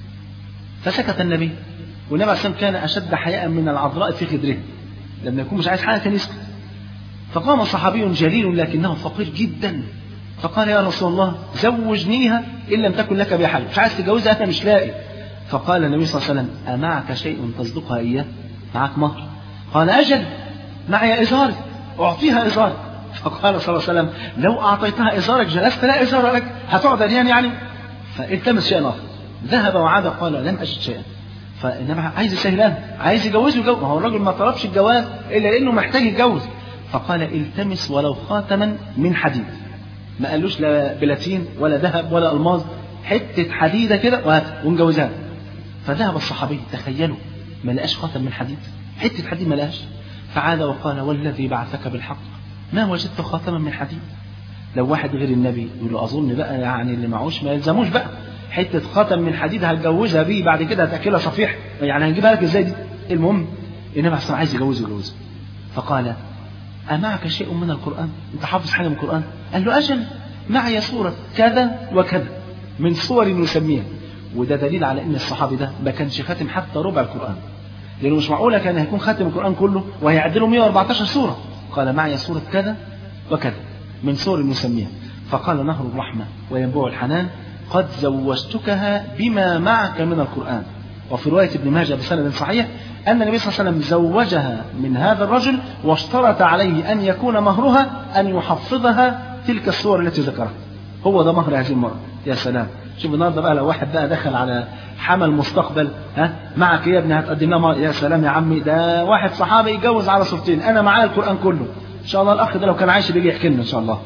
فسكت النبي والنبي عليه الصلاة كان أشد حياء من العذراء في خدره لما يكون مش عايز حاجة كان يسكت فقام صحابي جليل لكنه فقير جدا فقال يا رسول الله زوجنيها إن لم تكن لك بها حاجة مش عايز تجوزها أنا مش لاقي فقال النبي صلى الله عليه وسلم أمعك شيء تصدقها إياه معك مهر قال أجل معي إزاري أعطيها إزاري فقال صلى الله عليه وسلم لو أعطيتها إزارك جلست لا إزار لك هتقعد يعني يعني فالتمس شيئا آخر ذهب وعاد قال لم أجد شيئا فإنما عايز يسهلان عايز يجوزه يجوز ما هو الراجل ما طلبش الجواز إلا لأنه محتاج يتجوز فقال التمس ولو خاتما من حديد ما قالوش لا بلاتين ولا ذهب ولا الماظ حته حديده كده وهات ونجوزها فذهب الصحابي تخيلوا ما لقاش خاتم من حديد حته حديد ما لقاش فعاد وقال والذي بعثك بالحق ما وجدت خاتما من حديد لو واحد غير النبي يقول له اظن بقى يعني اللي معوش ما يلزموش بقى حته خاتم من حديد هتجوزها بيه بعد كده هتاكلها صفيح يعني هنجيبها لك ازاي دي المهم النبي عليه عايز يجوزه يجوزه فقال أمعك شيء من القرآن أنت حافظ حاجة من القرآن قال له أجل معي سورة كذا وكذا من صور نسميها وده دليل على أن الصحابي ده ما كانش خاتم حتى ربع القرآن لأنه مش معقولة كان هيكون خاتم القرآن كله وهيعدله 114 سورة قال معي سورة كذا وكذا من صور نسميها فقال نهر الرحمة وينبوع الحنان قد زوجتكها بما معك من القرآن وفي رواية ابن ماجه بسند صحيح أن النبي صلى الله عليه وسلم زوجها من هذا الرجل واشترط عليه أن يكون مهرها أن يحفظها تلك الصور التي ذكرها هو ده مهر هذه المرأة يا سلام شوف النهارده بقى لو واحد بقى دخل على حمل مستقبل ها معك يا ابني هتقدم لها مهر يا سلام يا عمي ده واحد صحابي يتجوز على صورتين انا معايا القران كله ان شاء الله الاخ ده لو كان عايش بيجي يحكي لنا ان شاء الله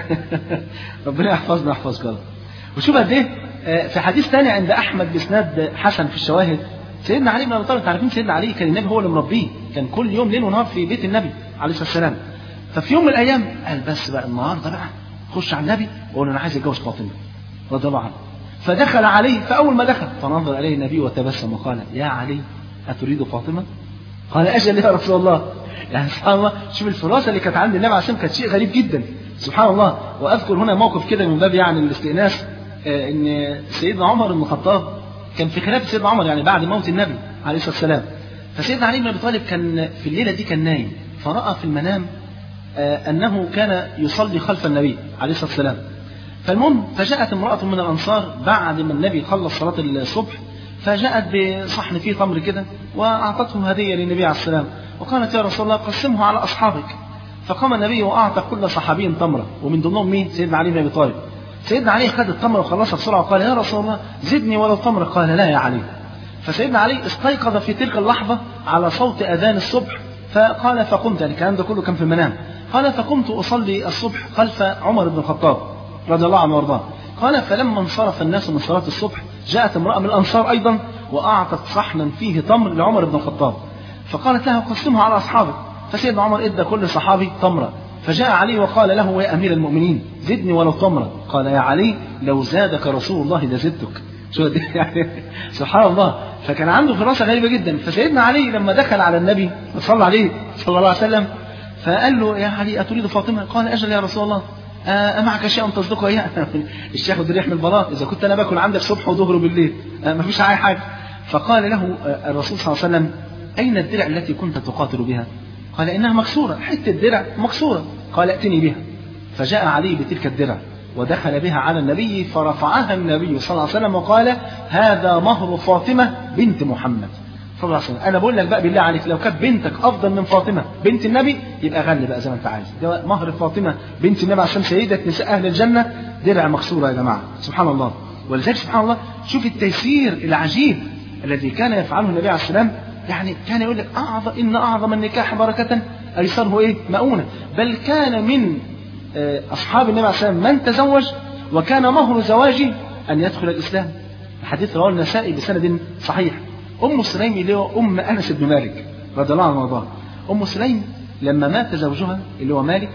ربنا يحفظنا يحفظك يا رب وشوف قد ايه آه، في حديث ثاني عند احمد باسناد حسن في الشواهد سيدنا علي بن ابي طالب عارفين سيدنا علي كان النبي هو اللي مربيه كان كل يوم ليل ونهار في بيت النبي عليه الصلاه والسلام ففي يوم من الايام قال بس بقى النهارده بقى خش على النبي وقول له انا عايز اتجوز فاطمه رضي الله عنه فدخل عليه فاول ما دخل فنظر اليه النبي وتبسم وقال يا علي اتريد فاطمه؟ قال اجل يا رسول الله يعني سبحان الله شوف الفراسه اللي كانت عند النبي عليه الصلاه والسلام كانت شيء غريب جدا سبحان الله واذكر هنا موقف كده من باب يعني الاستئناس آه، ان سيدنا عمر بن الخطاب كان في خلافه سيدنا عمر يعني بعد موت النبي عليه الصلاه والسلام فسيدنا علي بن ابي طالب كان في الليله دي كان نايم فراى في المنام آه، انه كان يصلي خلف النبي عليه الصلاه والسلام فالمهم فجاءت امرأة من الأنصار بعد ما النبي خلص صلاة الصبح فجاءت بصحن فيه تمر كده وأعطته هدية للنبي عليه السلام وقالت يا رسول الله قسمه على أصحابك فقام النبي وأعطى كل صحابي تمرة ومن ضمنهم مين؟ سيدنا علي بن أبي طالب سيدنا علي خد التمرة وخلصها بسرعة وقال يا رسول الله زدني ولو تمرة قال لا يا علي فسيدنا علي استيقظ في تلك اللحظة على صوت أذان الصبح فقال فقمت يعني الكلام ده كله كان في المنام قال فقمت أصلي الصبح خلف عمر بن الخطاب رضي الله عنه وارضاه قال فلما انصرف الناس من صلاة الصبح جاءت امرأة من الأنصار أيضا وأعطت صحنا فيه تمر لعمر بن الخطاب فقالت له قسمها على أصحابك فسيدنا عمر ادى كل صحابي تمرة فجاء علي وقال له يا أمير المؤمنين زدني ولو تمرة قال يا علي لو زادك رسول الله لزدتك شو دي يعني سبحان الله فكان عنده فراسة غريبة جدا فسيدنا علي لما دخل على النبي صلى عليه صلى الله عليه وسلم فقال له يا علي أتريد فاطمة قال أجل يا رسول الله آه معك شيء تصدقه اياه الشيخ ودي ريح من البلاط اذا كنت انا باكل عندك صبح وظهر وبالليل آه ما فيش اي حاجه فقال له آه الرسول صلى الله عليه وسلم اين الدرع التي كنت تقاتل بها قال انها مكسوره حته درع مكسوره قال ائتني بها فجاء علي بتلك الدرع ودخل بها على النبي فرفعها النبي صلى الله عليه وسلم وقال هذا مهر فاطمه بنت محمد صلى الله عليه وسلم انا بقول لك بقى بالله عليك لو كانت بنتك افضل من فاطمه بنت النبي يبقى غني بقى زي ما انت عايز ده مهر فاطمه بنت النبي عشان سيده نساء اهل الجنه درع مكسوره يا جماعه سبحان الله ولذلك سبحان الله شوف التيسير العجيب الذي كان يفعله النبي عليه السلام يعني كان يقول لك اعظم ان اعظم النكاح بركه ايسره ايه مؤونه بل كان من آه، اصحاب النبي عليه السلام من تزوج وكان مهر زواجه ان يدخل الاسلام الحديث رواه النسائي بسند صحيح ام سليم اللي هو ام انس بن مالك رضي الله عنه وارضاه ام سليم لما مات زوجها اللي هو مالك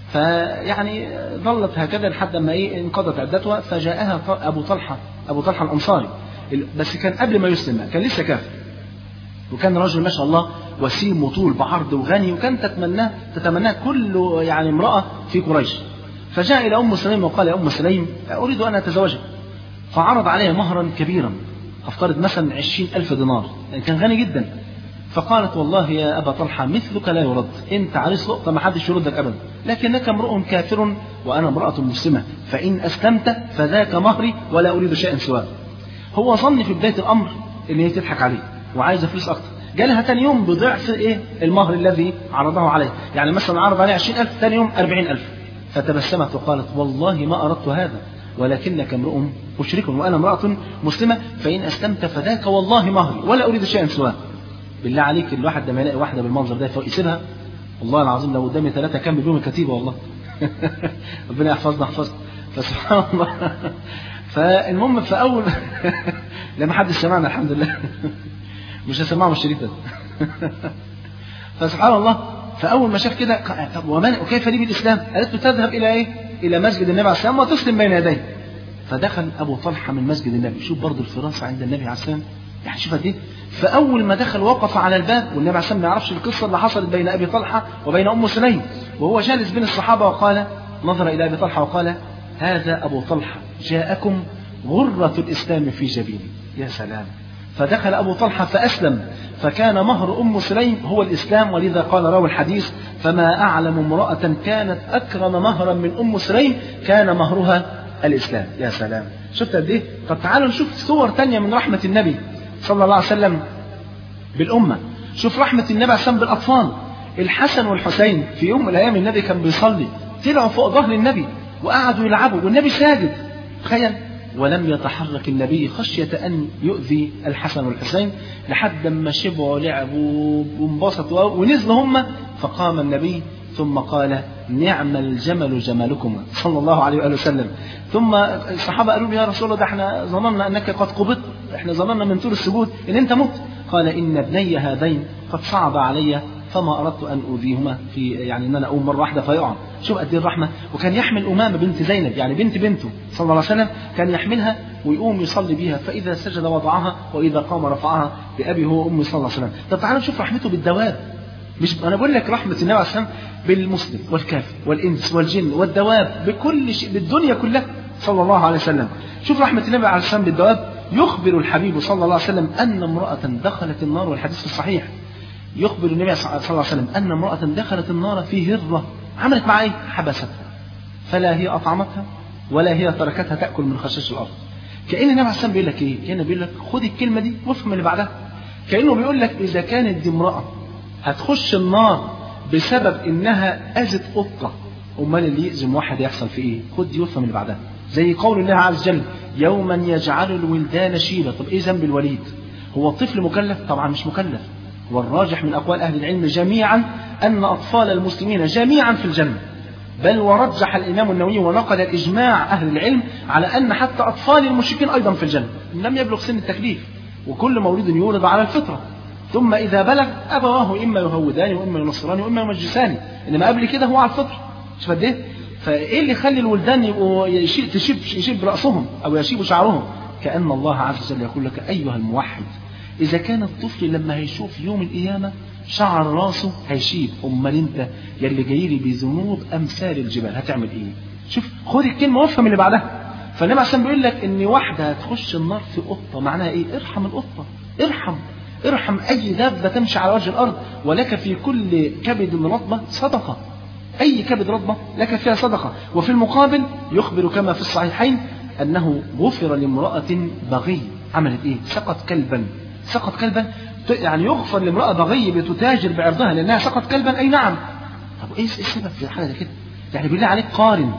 فيعني ظلت هكذا لحد ما ايه انقضت عدتها فجاءها ط- ابو طلحه ابو طلحه الانصاري بس كان قبل ما يسلم كان لسه كافر وكان رجل ما شاء الله وسيم وطول بعرض وغني وكان تتمناه تتمناه كل يعني امراه في قريش فجاء الى ام سليم وقال يا ام سليم اريد ان اتزوجك فعرض عليها مهرا كبيرا افترض مثلا عشرين ألف دينار يعني كان غني جدا فقالت والله يا أبا طلحة مثلك لا يرد أنت عريس لقطة ما حدش يردك أبدا لكنك امرؤ كافر وأنا امرأة مسلمة فإن أسلمت فذاك مهري ولا أريد شيئا سواه هو ظن في بداية الأمر إن هي تضحك عليه وعايزة فلوس أكتر جالها تاني يوم بضعف إيه المهر الذي عرضه عليه يعني مثلا عرض عليه عشرين ألف تاني يوم أربعين ألف فتبسمت وقالت والله ما أردت هذا ولكنك امرؤ مشرك وأنا امرأة مسلمة فإن أسلمت فذاك والله مهري ولا أريد شيئا سواه بالله عليك الواحد لما يلاقي واحدة بالمنظر ده يسيبها والله العظيم لو قدامي ثلاثة كمل بيهم الكتيبة والله ربنا يحفظنا يحفظنا فسبحان الله فالمهم في أول لما حد سمعنا الحمد لله مش هسمعهم الشريط ده فسبحان الله فأول ما شاف كده طب ومن وكيف لي بالإسلام؟ قالت له تذهب إلى إيه؟ إلى مسجد النبي عليه السلام وتسلم بين يديه فدخل أبو طلحة من مسجد النبي شوف برضه الفراسة عند النبي عليه السلام يعني شوف قد ايه فاول ما دخل وقف على الباب والنبي عليه السلام ما يعرفش القصه اللي حصلت بين ابي طلحه وبين ام سليم وهو جالس بين الصحابه وقال نظر الى ابي طلحه وقال هذا ابو طلحه جاءكم غره الاسلام في جبينه يا سلام فدخل ابو طلحه فاسلم فكان مهر ام سليم هو الاسلام ولذا قال راوي الحديث فما اعلم امراه كانت اكرم مهرا من ام سليم كان مهرها الاسلام يا سلام شفت قد ايه طب تعالوا نشوف صور تانية من رحمه النبي صلى الله عليه وسلم بالأمة شوف رحمة النبي عليه السلام بالأطفال الحسن والحسين في يوم من الأيام النبي كان بيصلي طلعوا فوق ظهر النبي وقعدوا يلعبوا والنبي ساجد تخيل ولم يتحرك النبي خشية أن يؤذي الحسن والحسين لحد ما شبعوا لعبوا وانبسطوا ونزلوا هم فقام النبي ثم قال نعم الجمل جملكما صلى الله عليه وآله وسلم ثم الصحابة قالوا له يا رسول الله ده احنا ظننا أنك قد قبضت احنا ظننا من طول السجود ان انت مت قال ان ابني هذين قد صعد علي فما اردت ان اوذيهما في يعني ان انا اقوم مره واحده فيقع شوف قد ايه الرحمه وكان يحمل امامه بنت زينب يعني بنت بنته صلى الله عليه وسلم كان يحملها ويقوم يصلي بها فاذا سجد وضعها واذا قام رفعها بابي هو وامي صلى الله عليه وسلم طب تعالوا نشوف رحمته بالدواب مش انا بقول لك رحمه النبي عليه الصلاه والسلام بالمسلم والكافر والانس والجن والدواب بكل شيء بالدنيا كلها صلى الله عليه وسلم شوف رحمه النبي عليه الصلاه والسلام بالدواب يخبر الحبيب صلى الله عليه وسلم ان امراه دخلت النار والحديث في الصحيح يخبر النبي صلى الله عليه وسلم ان امراه دخلت النار في هره عملت معها ايه؟ حبستها فلا هي اطعمتها ولا هي تركتها تاكل من خشاش الارض كان النبي عليه الصلاه والسلام بيقول لك ايه؟ كان بيقول لك خد الكلمه دي وافهم اللي بعدها كانه بيقول لك اذا كانت دي امراه هتخش النار بسبب انها اذت قطه امال اللي يأذم واحد يحصل في ايه؟ خد دي وافهم اللي بعدها زي قول الله عز وجل يوما يجعل الولدان شيبا طب ايه ذنب الوليد؟ هو الطفل مكلف؟ طبعا مش مكلف والراجح من اقوال اهل العلم جميعا ان اطفال المسلمين جميعا في الجنه بل ورجح الامام النووي ونقل الاجماع اهل العلم على ان حتى اطفال المشركين ايضا في الجنه لم يبلغ سن التكليف وكل مولود يولد على الفطره ثم اذا بلغ ابواه اما يهودان واما ينصران واما يمجسان انما قبل كده هو على الفطره شوف قد ايه فايه اللي يخلي الولدان يبقوا يشيب تشيب يشيب راسهم او يشيبوا شعرهم كان الله عز وجل يقول لك ايها الموحد اذا كان الطفل لما هيشوف يوم القيامه شعر راسه هيشيب امال انت يلي جاي لي بذنوب امثال الجبال هتعمل ايه شوف خد الكلمه وافهم اللي بعدها فالنبي عشان بيقول لك ان واحده هتخش النار في قطه معناها ايه ارحم القطه ارحم ارحم اي دابه تمشي على وجه الارض ولك في كل كبد رطبه صدقه اي كبد رطبه لك فيها صدقه وفي المقابل يخبر كما في الصحيحين انه غفر لامراه بغي عملت ايه سقط كلبا سقط كلبا يعني يغفر لامراه بغي بتتاجر بعرضها لانها سقط كلبا اي نعم طب ايه السبب في حاجه زي كده يعني بالله عليك قارن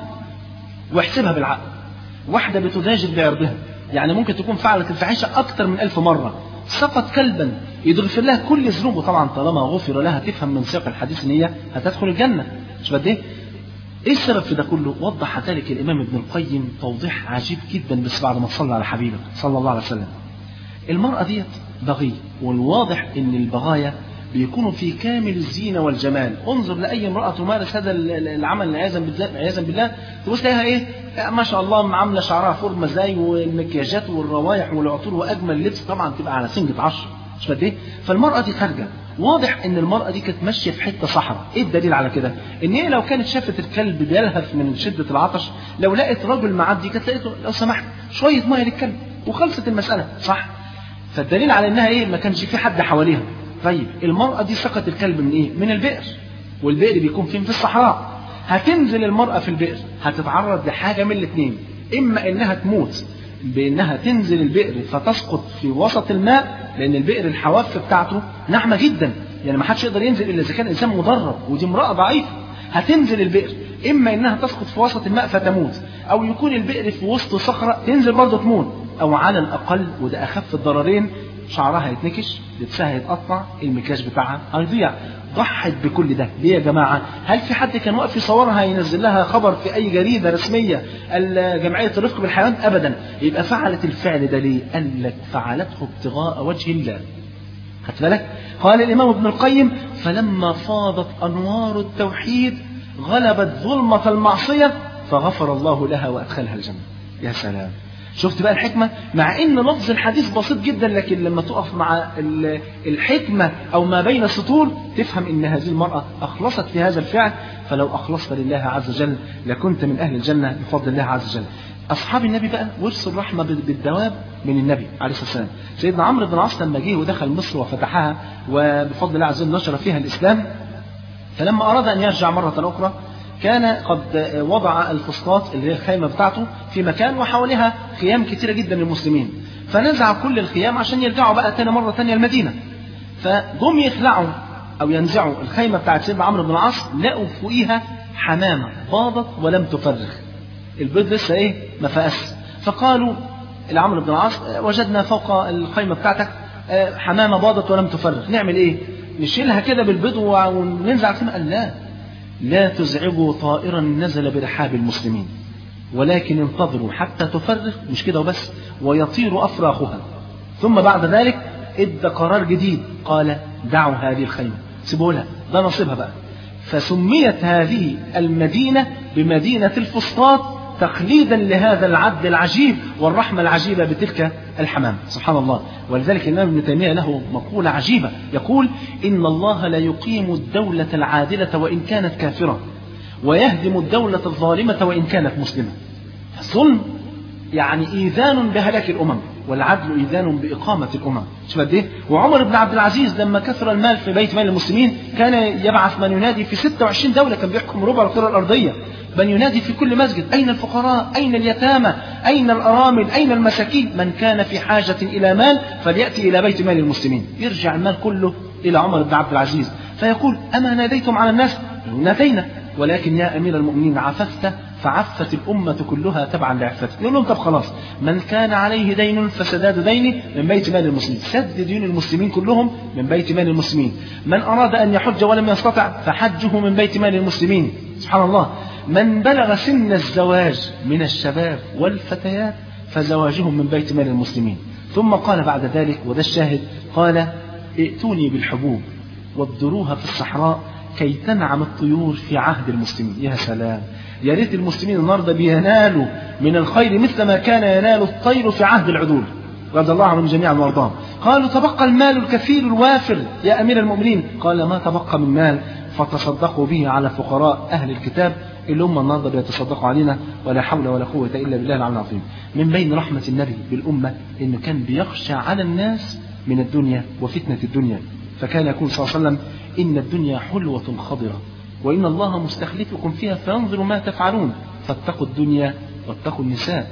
واحسبها بالعقل واحده بتتاجر بعرضها يعني ممكن تكون فعلت الفاحشه اكثر من ألف مره سقط كلبا يغفر لها كل ذنوبه طبعا طالما غفر لها تفهم من سياق الحديث ان هي هتدخل الجنه مش قد ايه؟ ايه السبب في ده كله؟ وضح ذلك الامام ابن القيم توضيح عجيب جدا بس بعد ما صلى على حبيبه صلى الله عليه وسلم. المراه ديت بغي والواضح ان البغايا بيكونوا في كامل الزينة والجمال انظر لأي امرأة تمارس هذا العمل عياذا بالله عياذا بالله تبص لها ايه ما شاء الله عاملة شعرها فورمة زي والمكياجات والروايح والعطور وأجمل لبس طبعا تبقى على سنجة عشر مش قد ايه فالمرأة دي خارجة واضح ان المرأة دي كانت ماشية في حتة صحراء ايه الدليل على كده ان هي لو كانت شافت الكلب بيلهث من شدة العطش لو لقت رجل معدي كانت لقيته لو سمحت شوية مية للكلب وخلصت المسألة صح فالدليل على انها ايه ما كانش في حد حواليها طيب المرأة دي سقط الكلب من ايه من البئر والبئر بيكون فين في الصحراء هتنزل المرأة في البئر هتتعرض لحاجة من الاثنين اما انها تموت بانها تنزل البئر فتسقط في وسط الماء لان البئر الحواف بتاعته ناعمة جدا يعني ما حدش يقدر ينزل الا اذا كان انسان مدرب ودي امرأة ضعيفة هتنزل البئر اما انها تسقط في وسط الماء فتموت او يكون البئر في وسط صخرة تنزل برضه تموت او على الاقل وده اخف الضررين شعرها هيتنكش لبسها هيتقطع المكياج بتاعها هيضيع ضحت بكل ده ليه يا جماعة هل في حد كان واقف يصورها ينزل لها خبر في أي جريدة رسمية جمعية الرفق بالحيوان أبدا يبقى فعلت الفعل ده ليه قال لك فعلته ابتغاء وجه الله خدت بالك قال الإمام ابن القيم فلما فاضت أنوار التوحيد غلبت ظلمة المعصية فغفر الله لها وأدخلها الجنة يا سلام شفت بقى الحكمة مع ان لفظ الحديث بسيط جدا لكن لما تقف مع الحكمة او ما بين السطور تفهم ان هذه المرأة اخلصت في هذا الفعل فلو اخلصت لله عز وجل لكنت من اهل الجنة بفضل الله عز وجل اصحاب النبي بقى ورثوا الرحمة بالدواب من النبي عليه الصلاة والسلام سيدنا عمرو بن العاص لما جه ودخل مصر وفتحها وبفضل الله عز وجل نشر فيها الاسلام فلما اراد ان يرجع مرة اخرى كان قد وضع الفسطاط اللي هي الخيمة بتاعته في مكان وحواليها خيام كتيرة جدا للمسلمين فنزع كل الخيام عشان يرجعوا بقى تاني مرة تانية المدينة فجم يخلعوا أو ينزعوا الخيمة بتاعت سيدنا عمرو بن العاص لقوا فوقيها حمامة باضت ولم تفرخ البيض لسه إيه ما فقس فقالوا لعمرو بن العاص وجدنا فوق الخيمة بتاعتك حمامة باضت ولم تفرخ نعمل إيه نشيلها كده بالبيض وننزع الخيمة قال لا لا تزعجوا طائرا نزل برحاب المسلمين ولكن انتظروا حتى تفرغ مش كده وبس ويطير أفراخها ثم بعد ذلك ادى قرار جديد قال دعوا هذه الخيمة سيبوا لها ده نصيبها بقى فسميت هذه المدينة بمدينة الفسطاط تقليدا لهذا العدل العجيب والرحمة العجيبة بتلك الحمام سبحان الله ولذلك الإمام ابن تيمية له مقولة عجيبة يقول إن الله لا يقيم الدولة العادلة وإن كانت كافرة ويهدم الدولة الظالمة وإن كانت مسلمة الظلم يعني إيذان بهلاك الأمم والعدل إيذان بإقامة الأمم شوف قد إيه وعمر بن عبد العزيز لما كثر المال في بيت مال المسلمين كان يبعث من ينادي في 26 دولة كان بيحكم ربع الكرة الأرضية من ينادي في كل مسجد أين الفقراء أين اليتامى أين الأرامل أين المساكين من كان في حاجة إلى مال فليأتي إلى بيت مال المسلمين يرجع المال كله إلى عمر بن عبد العزيز فيقول أما ناديتم على الناس نادينا ولكن يا أمير المؤمنين عففت فعفت الأمة كلها تبعا لعفتك يقول لهم طب خلاص من كان عليه دين فسداد دينه من بيت مال المسلمين سد دين المسلمين كلهم من بيت مال المسلمين من أراد أن يحج ولم يستطع فحجه من بيت مال المسلمين سبحان الله من بلغ سن الزواج من الشباب والفتيات فزواجهم من بيت مال المسلمين ثم قال بعد ذلك وده الشاهد قال ائتوني بالحبوب وابدروها في الصحراء كي تنعم الطيور في عهد المسلمين يا سلام يا ريت المسلمين النهارده بينالوا من الخير مثل ما كان ينال الطير في عهد العدول رضي الله عنهم جميعا وارضاهم قالوا تبقى المال الكثير الوافر يا امير المؤمنين قال ما تبقى من مال فتصدقوا به على فقراء اهل الكتاب اللي هم النهارده بيتصدقوا علينا ولا حول ولا قوه الا بالله العلي العظيم من بين رحمه النبي بالامه انه كان بيخشى على الناس من الدنيا وفتنه الدنيا فكان يقول صلى الله عليه وسلم ان الدنيا حلوه خضره وإن الله مستخلفكم فيها فينظر ما تفعلون فاتقوا الدنيا واتقوا النساء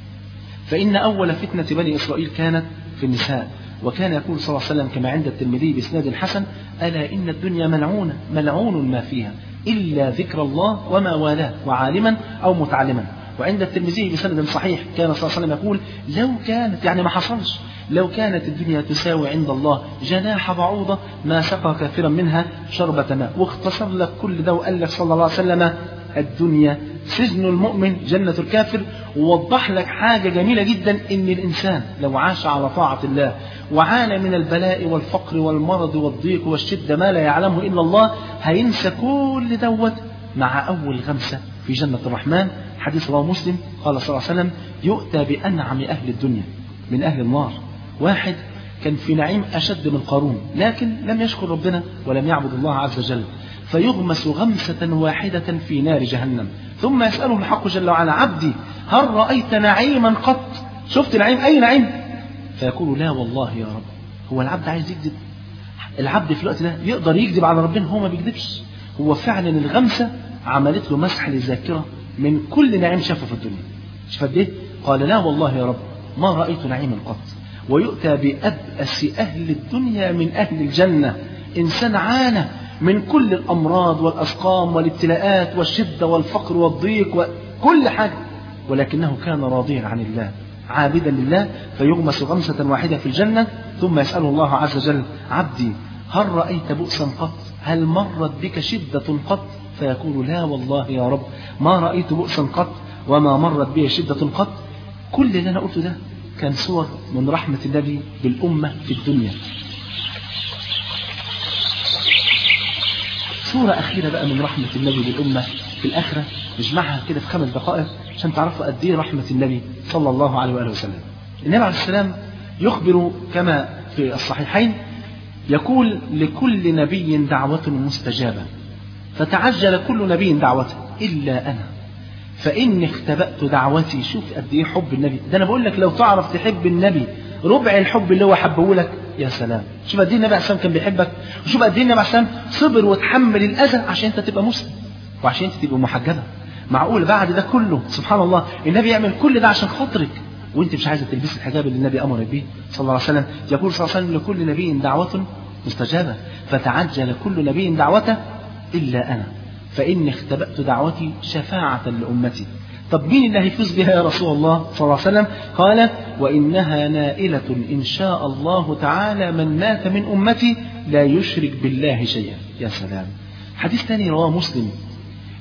فإن أول فتنة بني إسرائيل كانت في النساء وكان يقول صلى الله عليه وسلم كما عند الترمذي بإسناد حسن ألا إن الدنيا ملعونة ملعون ما فيها إلا ذكر الله وما والاه وعالما أو متعلما وعند الترمذي بسند صحيح كان صلى الله عليه وسلم يقول لو كانت يعني ما حصلش لو كانت الدنيا تساوي عند الله جناح بعوضة ما سقى كثيرا منها شربة ماء واختصر لك كل ده وقال لك صلى الله عليه وسلم الدنيا سجن المؤمن جنة الكافر ووضح لك حاجة جميلة جدا إن الإنسان لو عاش على طاعة الله وعانى من البلاء والفقر والمرض والضيق والشدة ما لا يعلمه إلا الله هينسى كل دوت مع أول غمسة في جنة الرحمن حديث رواه مسلم قال صلى الله عليه وسلم يؤتى بأنعم أهل الدنيا من أهل النار واحد كان في نعيم أشد من قارون لكن لم يشكر ربنا ولم يعبد الله عز وجل فيغمس غمسة واحدة في نار جهنم ثم يسأله الحق جل وعلا عبدي هل رأيت نعيما قط شفت نعيم أي نعيم فيقول لا والله يا رب هو العبد عايز يكذب العبد في الوقت ده يقدر يكذب على ربنا هو ما بيكذبش هو فعلا الغمسة عملت له مسح لذاكرة من كل نعيم شافه في الدنيا شوف قد ايه قال لا والله يا رب ما رأيت نعيما قط ويؤتى بأبأس أهل الدنيا من أهل الجنة إنسان عانى من كل الأمراض والأسقام والابتلاءات والشدة والفقر والضيق وكل حاجة ولكنه كان راضيا عن الله عابدا لله فيغمس غمسة واحدة في الجنة ثم يسأله الله عز وجل عبدي هل رأيت بؤسا قط هل مرت بك شدة قط فيقول لا والله يا رب ما رأيت بؤسا قط وما مرت بي شدة قط كل اللي أنا قلته ده كان صور من رحمة النبي بالأمة في الدنيا صورة أخيرة بقى من رحمة النبي بالأمة في الآخرة نجمعها كده في خمس دقائق عشان تعرفوا قد إيه رحمة النبي صلى الله عليه وآله وسلم النبي عليه السلام يخبر كما في الصحيحين يقول لكل نبي دعوة مستجابة فتعجل كل نبي دعوته إلا أنا فإني اختبأت دعوتي شوف قد إيه حب النبي ده أنا بقول لك لو تعرف تحب النبي ربع الحب اللي هو حبه لك يا سلام شوف قد ايه النبي عليه السلام كان بيحبك وشوف قد ايه النبي عليه السلام صبر وتحمل الاذى عشان انت تبقى مسلم وعشان انت تبقى محجبه معقول بعد ده كله سبحان الله النبي يعمل كل ده عشان خاطرك وانت مش عايزه تلبسي الحجاب اللي النبي امرك به صلى الله عليه وسلم يقول صلى الله عليه وسلم لكل نبي دعوه مستجابه فتعجل كل نبي دعوته الا انا فاني اختبأت دعوتي شفاعه لامتي طب مين اللي هيفوز بها يا رسول الله صلى الله عليه وسلم قال وإنها نائلة إن شاء الله تعالى من مات من أمتي لا يشرك بالله شيئا يا سلام حديث ثاني رواه مسلم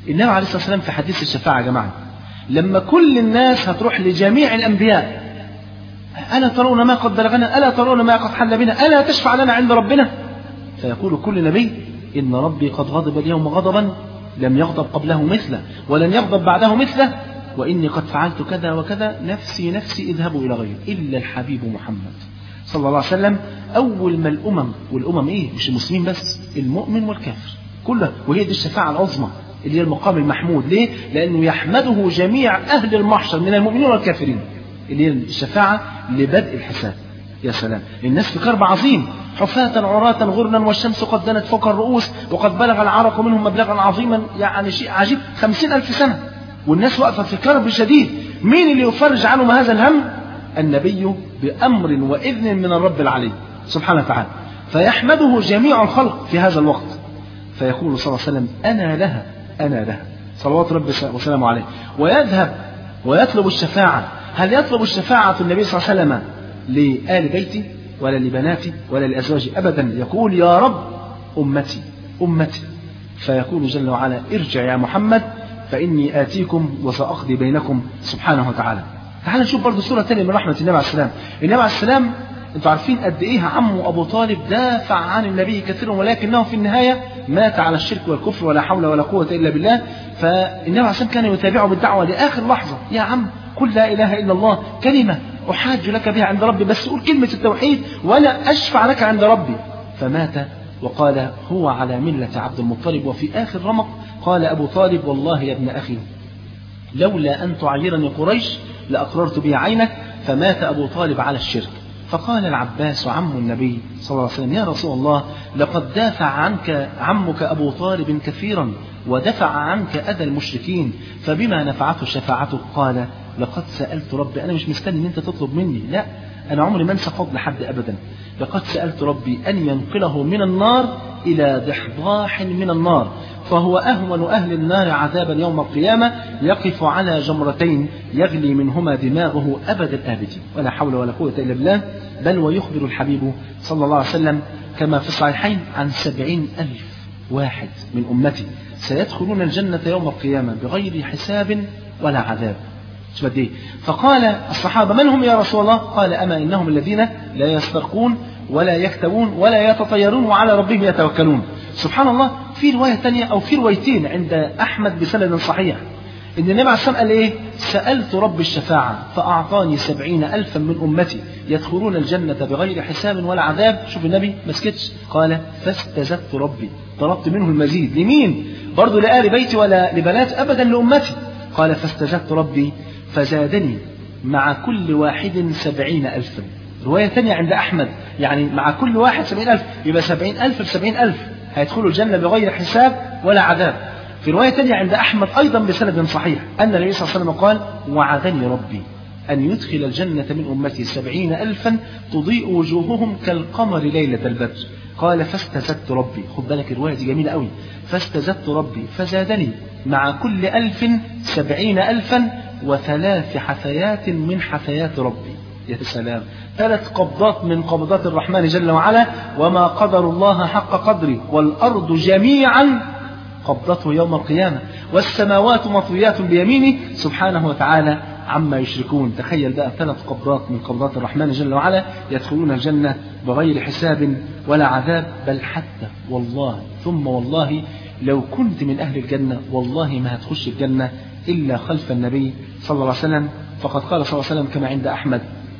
النبي عليه الصلاة والسلام في حديث الشفاعة يا جماعة لما كل الناس هتروح لجميع الأنبياء ألا ترون ما قد بلغنا ألا ترون ما قد حل بنا ألا تشفع لنا عند ربنا فيقول كل نبي إن ربي قد غضب اليوم غضبا لم يغضب قبله مثله ولن يغضب بعده مثله وإني قد فعلت كذا وكذا نفسي نفسي اذهبوا إلى غيري إلا الحبيب محمد صلى الله عليه وسلم أول ما الأمم والأمم إيه مش المسلمين بس المؤمن والكافر كلها وهي دي الشفاعة العظمى اللي هي المقام المحمود ليه؟ لأنه يحمده جميع أهل المحشر من المؤمنين والكافرين اللي هي الشفاعة لبدء الحساب يا سلام الناس في كرب عظيم حفاة عراة غرلا والشمس قد دنت فوق الرؤوس وقد بلغ العرق منهم مبلغا عظيما يعني شيء عجيب خمسين ألف سنة والناس واقفة في كرب شديد مين اللي يفرج عنهم هذا الهم النبي بأمر وإذن من الرب العلي سبحانه وتعالى فيحمده جميع الخلق في هذا الوقت فيقول صلى الله عليه وسلم أنا لها أنا لها صلوات ربي وسلامه عليه ويذهب ويطلب الشفاعة هل يطلب الشفاعة النبي صلى الله عليه وسلم لآل بيتي ولا لبناتي ولا لأزواجي أبدا يقول يا رب أمتي أمتي فيقول جل وعلا ارجع يا محمد فإني آتيكم وسأقضي بينكم سبحانه وتعالى تعال نشوف برضه صورة ثانية من رحمة النبي عليه السلام النبي عليه السلام انتوا عارفين قد ايه عمه ابو طالب دافع عن النبي كثيرا ولكنه في النهايه مات على الشرك والكفر ولا حول ولا قوه الا بالله فالنبي عليه السلام كان يتابعه بالدعوه لاخر لحظه يا عم قل لا اله الا الله كلمه احاج لك بها عند ربي بس قول كلمه التوحيد وانا اشفع لك عند ربي فمات وقال هو على مله عبد المطلب وفي اخر رمق قال ابو طالب والله يا ابن اخي لولا ان تعيرني قريش لاقررت به عينك فمات ابو طالب على الشرك فقال العباس عم النبي صلى الله عليه وسلم يا رسول الله لقد دافع عنك عمك أبو طالب كثيرا ودفع عنك أذى المشركين فبما نفعته شفاعتك قال لقد سألت ربي أنا مش مستني أن أنت تطلب مني لا أنا عمري ما انسى فضل حد أبدا لقد سألت ربي أن ينقله من النار إلى ضحضاح من النار فهو أهون أهل النار عذابا يوم القيامة يقف على جمرتين يغلي منهما دماغه أبد الآبدين ولا حول ولا قوة إلا بالله بل ويخبر الحبيب صلى الله عليه وسلم كما في الصحيحين عن سبعين ألف واحد من أمتي سيدخلون الجنة يوم القيامة بغير حساب ولا عذاب شوف قد ايه فقال الصحابة من هم يا رسول الله قال أما إنهم الذين لا يسترقون ولا يكتوون ولا يتطيرون وعلى ربهم يتوكلون سبحان الله في رواية تانية أو في روايتين عند أحمد بسند صحيح إن النبي عليه الصلاة قال إيه سألت رب الشفاعة فأعطاني سبعين ألفا من أمتي يدخلون الجنة بغير حساب ولا عذاب شوف النبي ما سكتش قال فاستزدت ربي طلبت منه المزيد لمين برضه لآل بيتي ولا لبنات أبدا لأمتي قال فاستزدت ربي فزادني مع كل واحد سبعين ألفا رواية ثانية عند أحمد يعني مع كل واحد سبعين ألف يبقى سبعين ألف بسبعين ألف هيدخلوا الجنة بغير حساب ولا عذاب في رواية ثانية عند أحمد أيضا بسند صحيح أن النبي صلى الله عليه وسلم قال وعدني ربي أن يدخل الجنة من أمتي سبعين ألفا تضيء وجوههم كالقمر ليلة البدر قال فاستزدت ربي خد بالك الرواية دي جميلة قوي فاستزدت ربي فزادني مع كل ألف سبعين ألفا وثلاث حثيات من حثيات ربي يا سلام ثلاث قبضات من قبضات الرحمن جل وعلا وما قدر الله حق قدره والأرض جميعا قبضته يوم القيامة والسماوات مطويات بيمينه سبحانه وتعالى عما يشركون تخيل بقى ثلاث قبضات من قبضات الرحمن جل وعلا يدخلون الجنة بغير حساب ولا عذاب بل حتى والله ثم والله لو كنت من أهل الجنة والله ما هتخش الجنة إلا خلف النبي صلى الله عليه وسلم فقد قال صلى الله عليه وسلم كما عند أحمد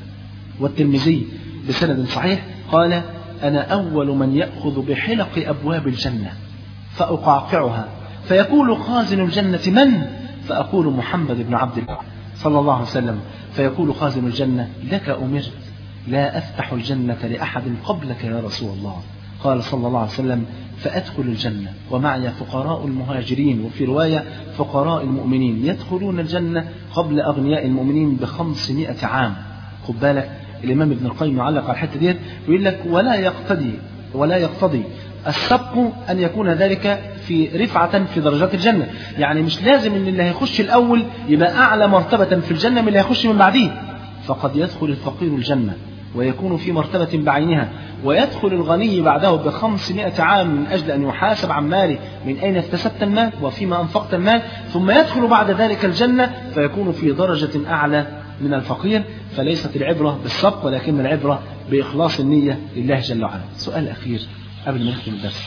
والترمذي بسند صحيح قال أنا أول من يأخذ بحلق أبواب الجنة فأقعقعها فيقول خازن الجنة من؟ فأقول محمد بن عبد الله صلى الله عليه وسلم فيقول خازن الجنة لك أمرت لا أفتح الجنة لأحد قبلك يا رسول الله قال صلى الله عليه وسلم فأدخل الجنة ومعي فقراء المهاجرين وفي رواية فقراء المؤمنين يدخلون الجنة قبل أغنياء المؤمنين بخمسمائة عام خد بالك الإمام ابن القيم يعلق على الحتة ديت ويقول لك ولا يقتضي ولا يقتضي السبق أن يكون ذلك في رفعة في درجات الجنة يعني مش لازم أن اللي هيخش الأول يبقى أعلى مرتبة في الجنة من اللي هيخش من بعديه فقد يدخل الفقير الجنة ويكون في مرتبة بعينها ويدخل الغني بعده بخمسمائة عام من أجل أن يحاسب عن ماله من أين اكتسبت المال وفيما أنفقت المال ثم يدخل بعد ذلك الجنة فيكون في درجة أعلى من الفقير فليست العبرة بالسبق ولكن العبرة بإخلاص النية لله جل وعلا سؤال أخير قبل ما نختم الدرس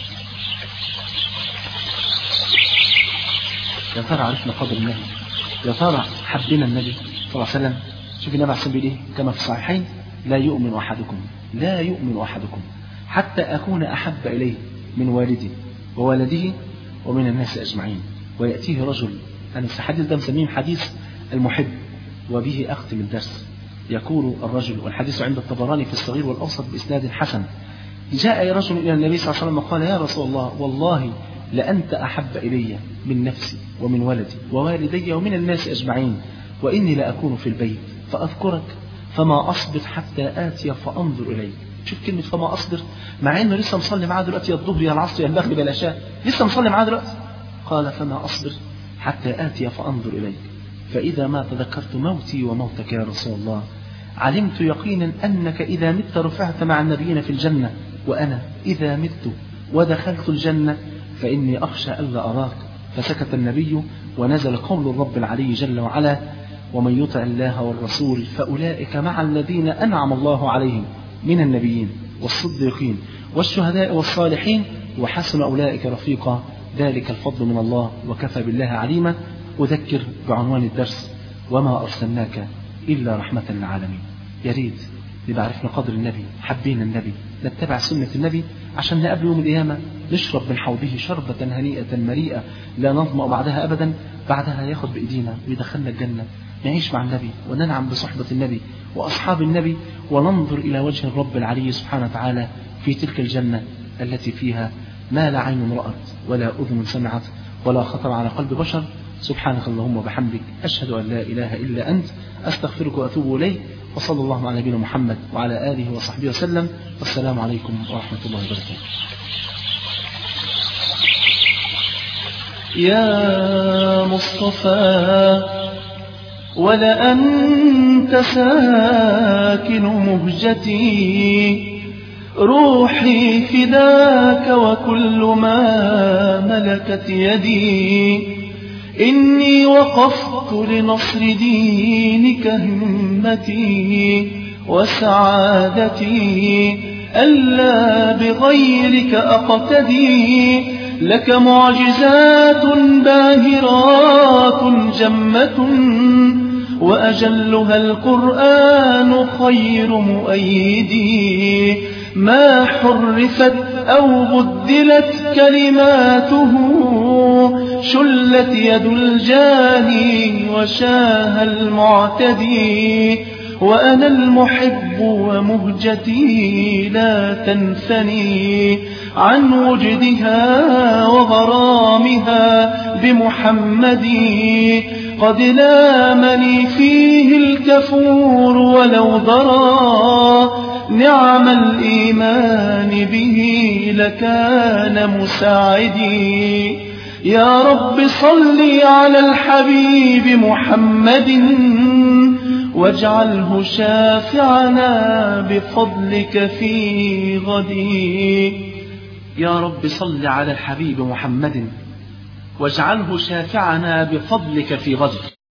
يا ترى عرفنا قدر النبي يا ترى حبينا النبي صلى الله عليه وسلم شوف النبي عليه الصلاة والسلام بيقول إيه كما في الصحيحين لا يؤمن أحدكم لا يؤمن أحدكم حتى أكون أحب إليه من والدي وولده ومن الناس أجمعين ويأتيه رجل أنا الحديث ده مسميه حديث المحب وبه أختم الدرس يقول الرجل والحديث عند الطبراني في الصغير والأوسط بإسناد حسن جاء رجل إلى النبي صلى الله عليه وسلم وقال يا رسول الله والله لأنت أحب إلي من نفسي ومن ولدي ووالدي ومن الناس أجمعين وإني لأكون في البيت فأذكرك فما أصبر حتى آتي فأنظر إليك شوف كلمة فما أصبر مع إنه لسه مصلي معاه دلوقتي يا الظهر يا العصر يا المغرب يا العشاء لسه مصلي معاه دلوقتي قال فما أصبر حتى آتي فأنظر إليك فإذا ما تذكرت موتي وموتك يا رسول الله علمت يقينا أنك إذا مت رفعت مع النبيين في الجنة وأنا إذا مت ودخلت الجنة فإني أخشى ألا أراك فسكت النبي ونزل قول الرب العلي جل وعلا ومن يطع الله والرسول فأولئك مع الذين أنعم الله عليهم من النبيين والصديقين والشهداء والصالحين وحسن أولئك رفيقا ذلك الفضل من الله وكفى بالله عليما أذكر بعنوان الدرس وما أرسلناك إلا رحمة للعالمين يا ريت نبقى عرفنا قدر النبي حبينا النبي نتبع سنة النبي عشان نقابل يوم القيامة نشرب من حوضه شربة هنيئة مريئة لا نظمأ بعدها أبدا بعدها ياخد بإيدينا ويدخلنا الجنة نعيش مع النبي وننعم بصحبة النبي وأصحاب النبي وننظر إلى وجه الرب العلي سبحانه وتعالى في تلك الجنة التي فيها ما لا عين رأت ولا أذن سمعت ولا خطر على قلب بشر سبحانك اللهم وبحمدك أشهد أن لا إله إلا أنت أستغفرك وأتوب إليك وصلى الله على نبينا محمد وعلى آله وصحبه وسلم والسلام عليكم ورحمة الله وبركاته يا مصطفى ولأنت ساكن مهجتي روحي فداك وكل ما ملكت يدي إني وقفت لنصر دينك همتي وسعادتي ألا بغيرك أقتدي لك معجزات باهرات جمة وأجلها القرآن خير مؤيدي ما حرفت أو بدلت كلماته شلت يد الجاني وشاه المعتدي وأنا المحب ومهجتي لا تنثني عن وجدها وغرامها بمحمد قد لامني فيه الكفور ولو ضرى نعم الإيمان به لكان مساعدي يا رب صل على الحبيب محمد واجعله شافعنا بفضلك في غدي يا رب صل على الحبيب محمد واجعله شافعنا بفضلك في غد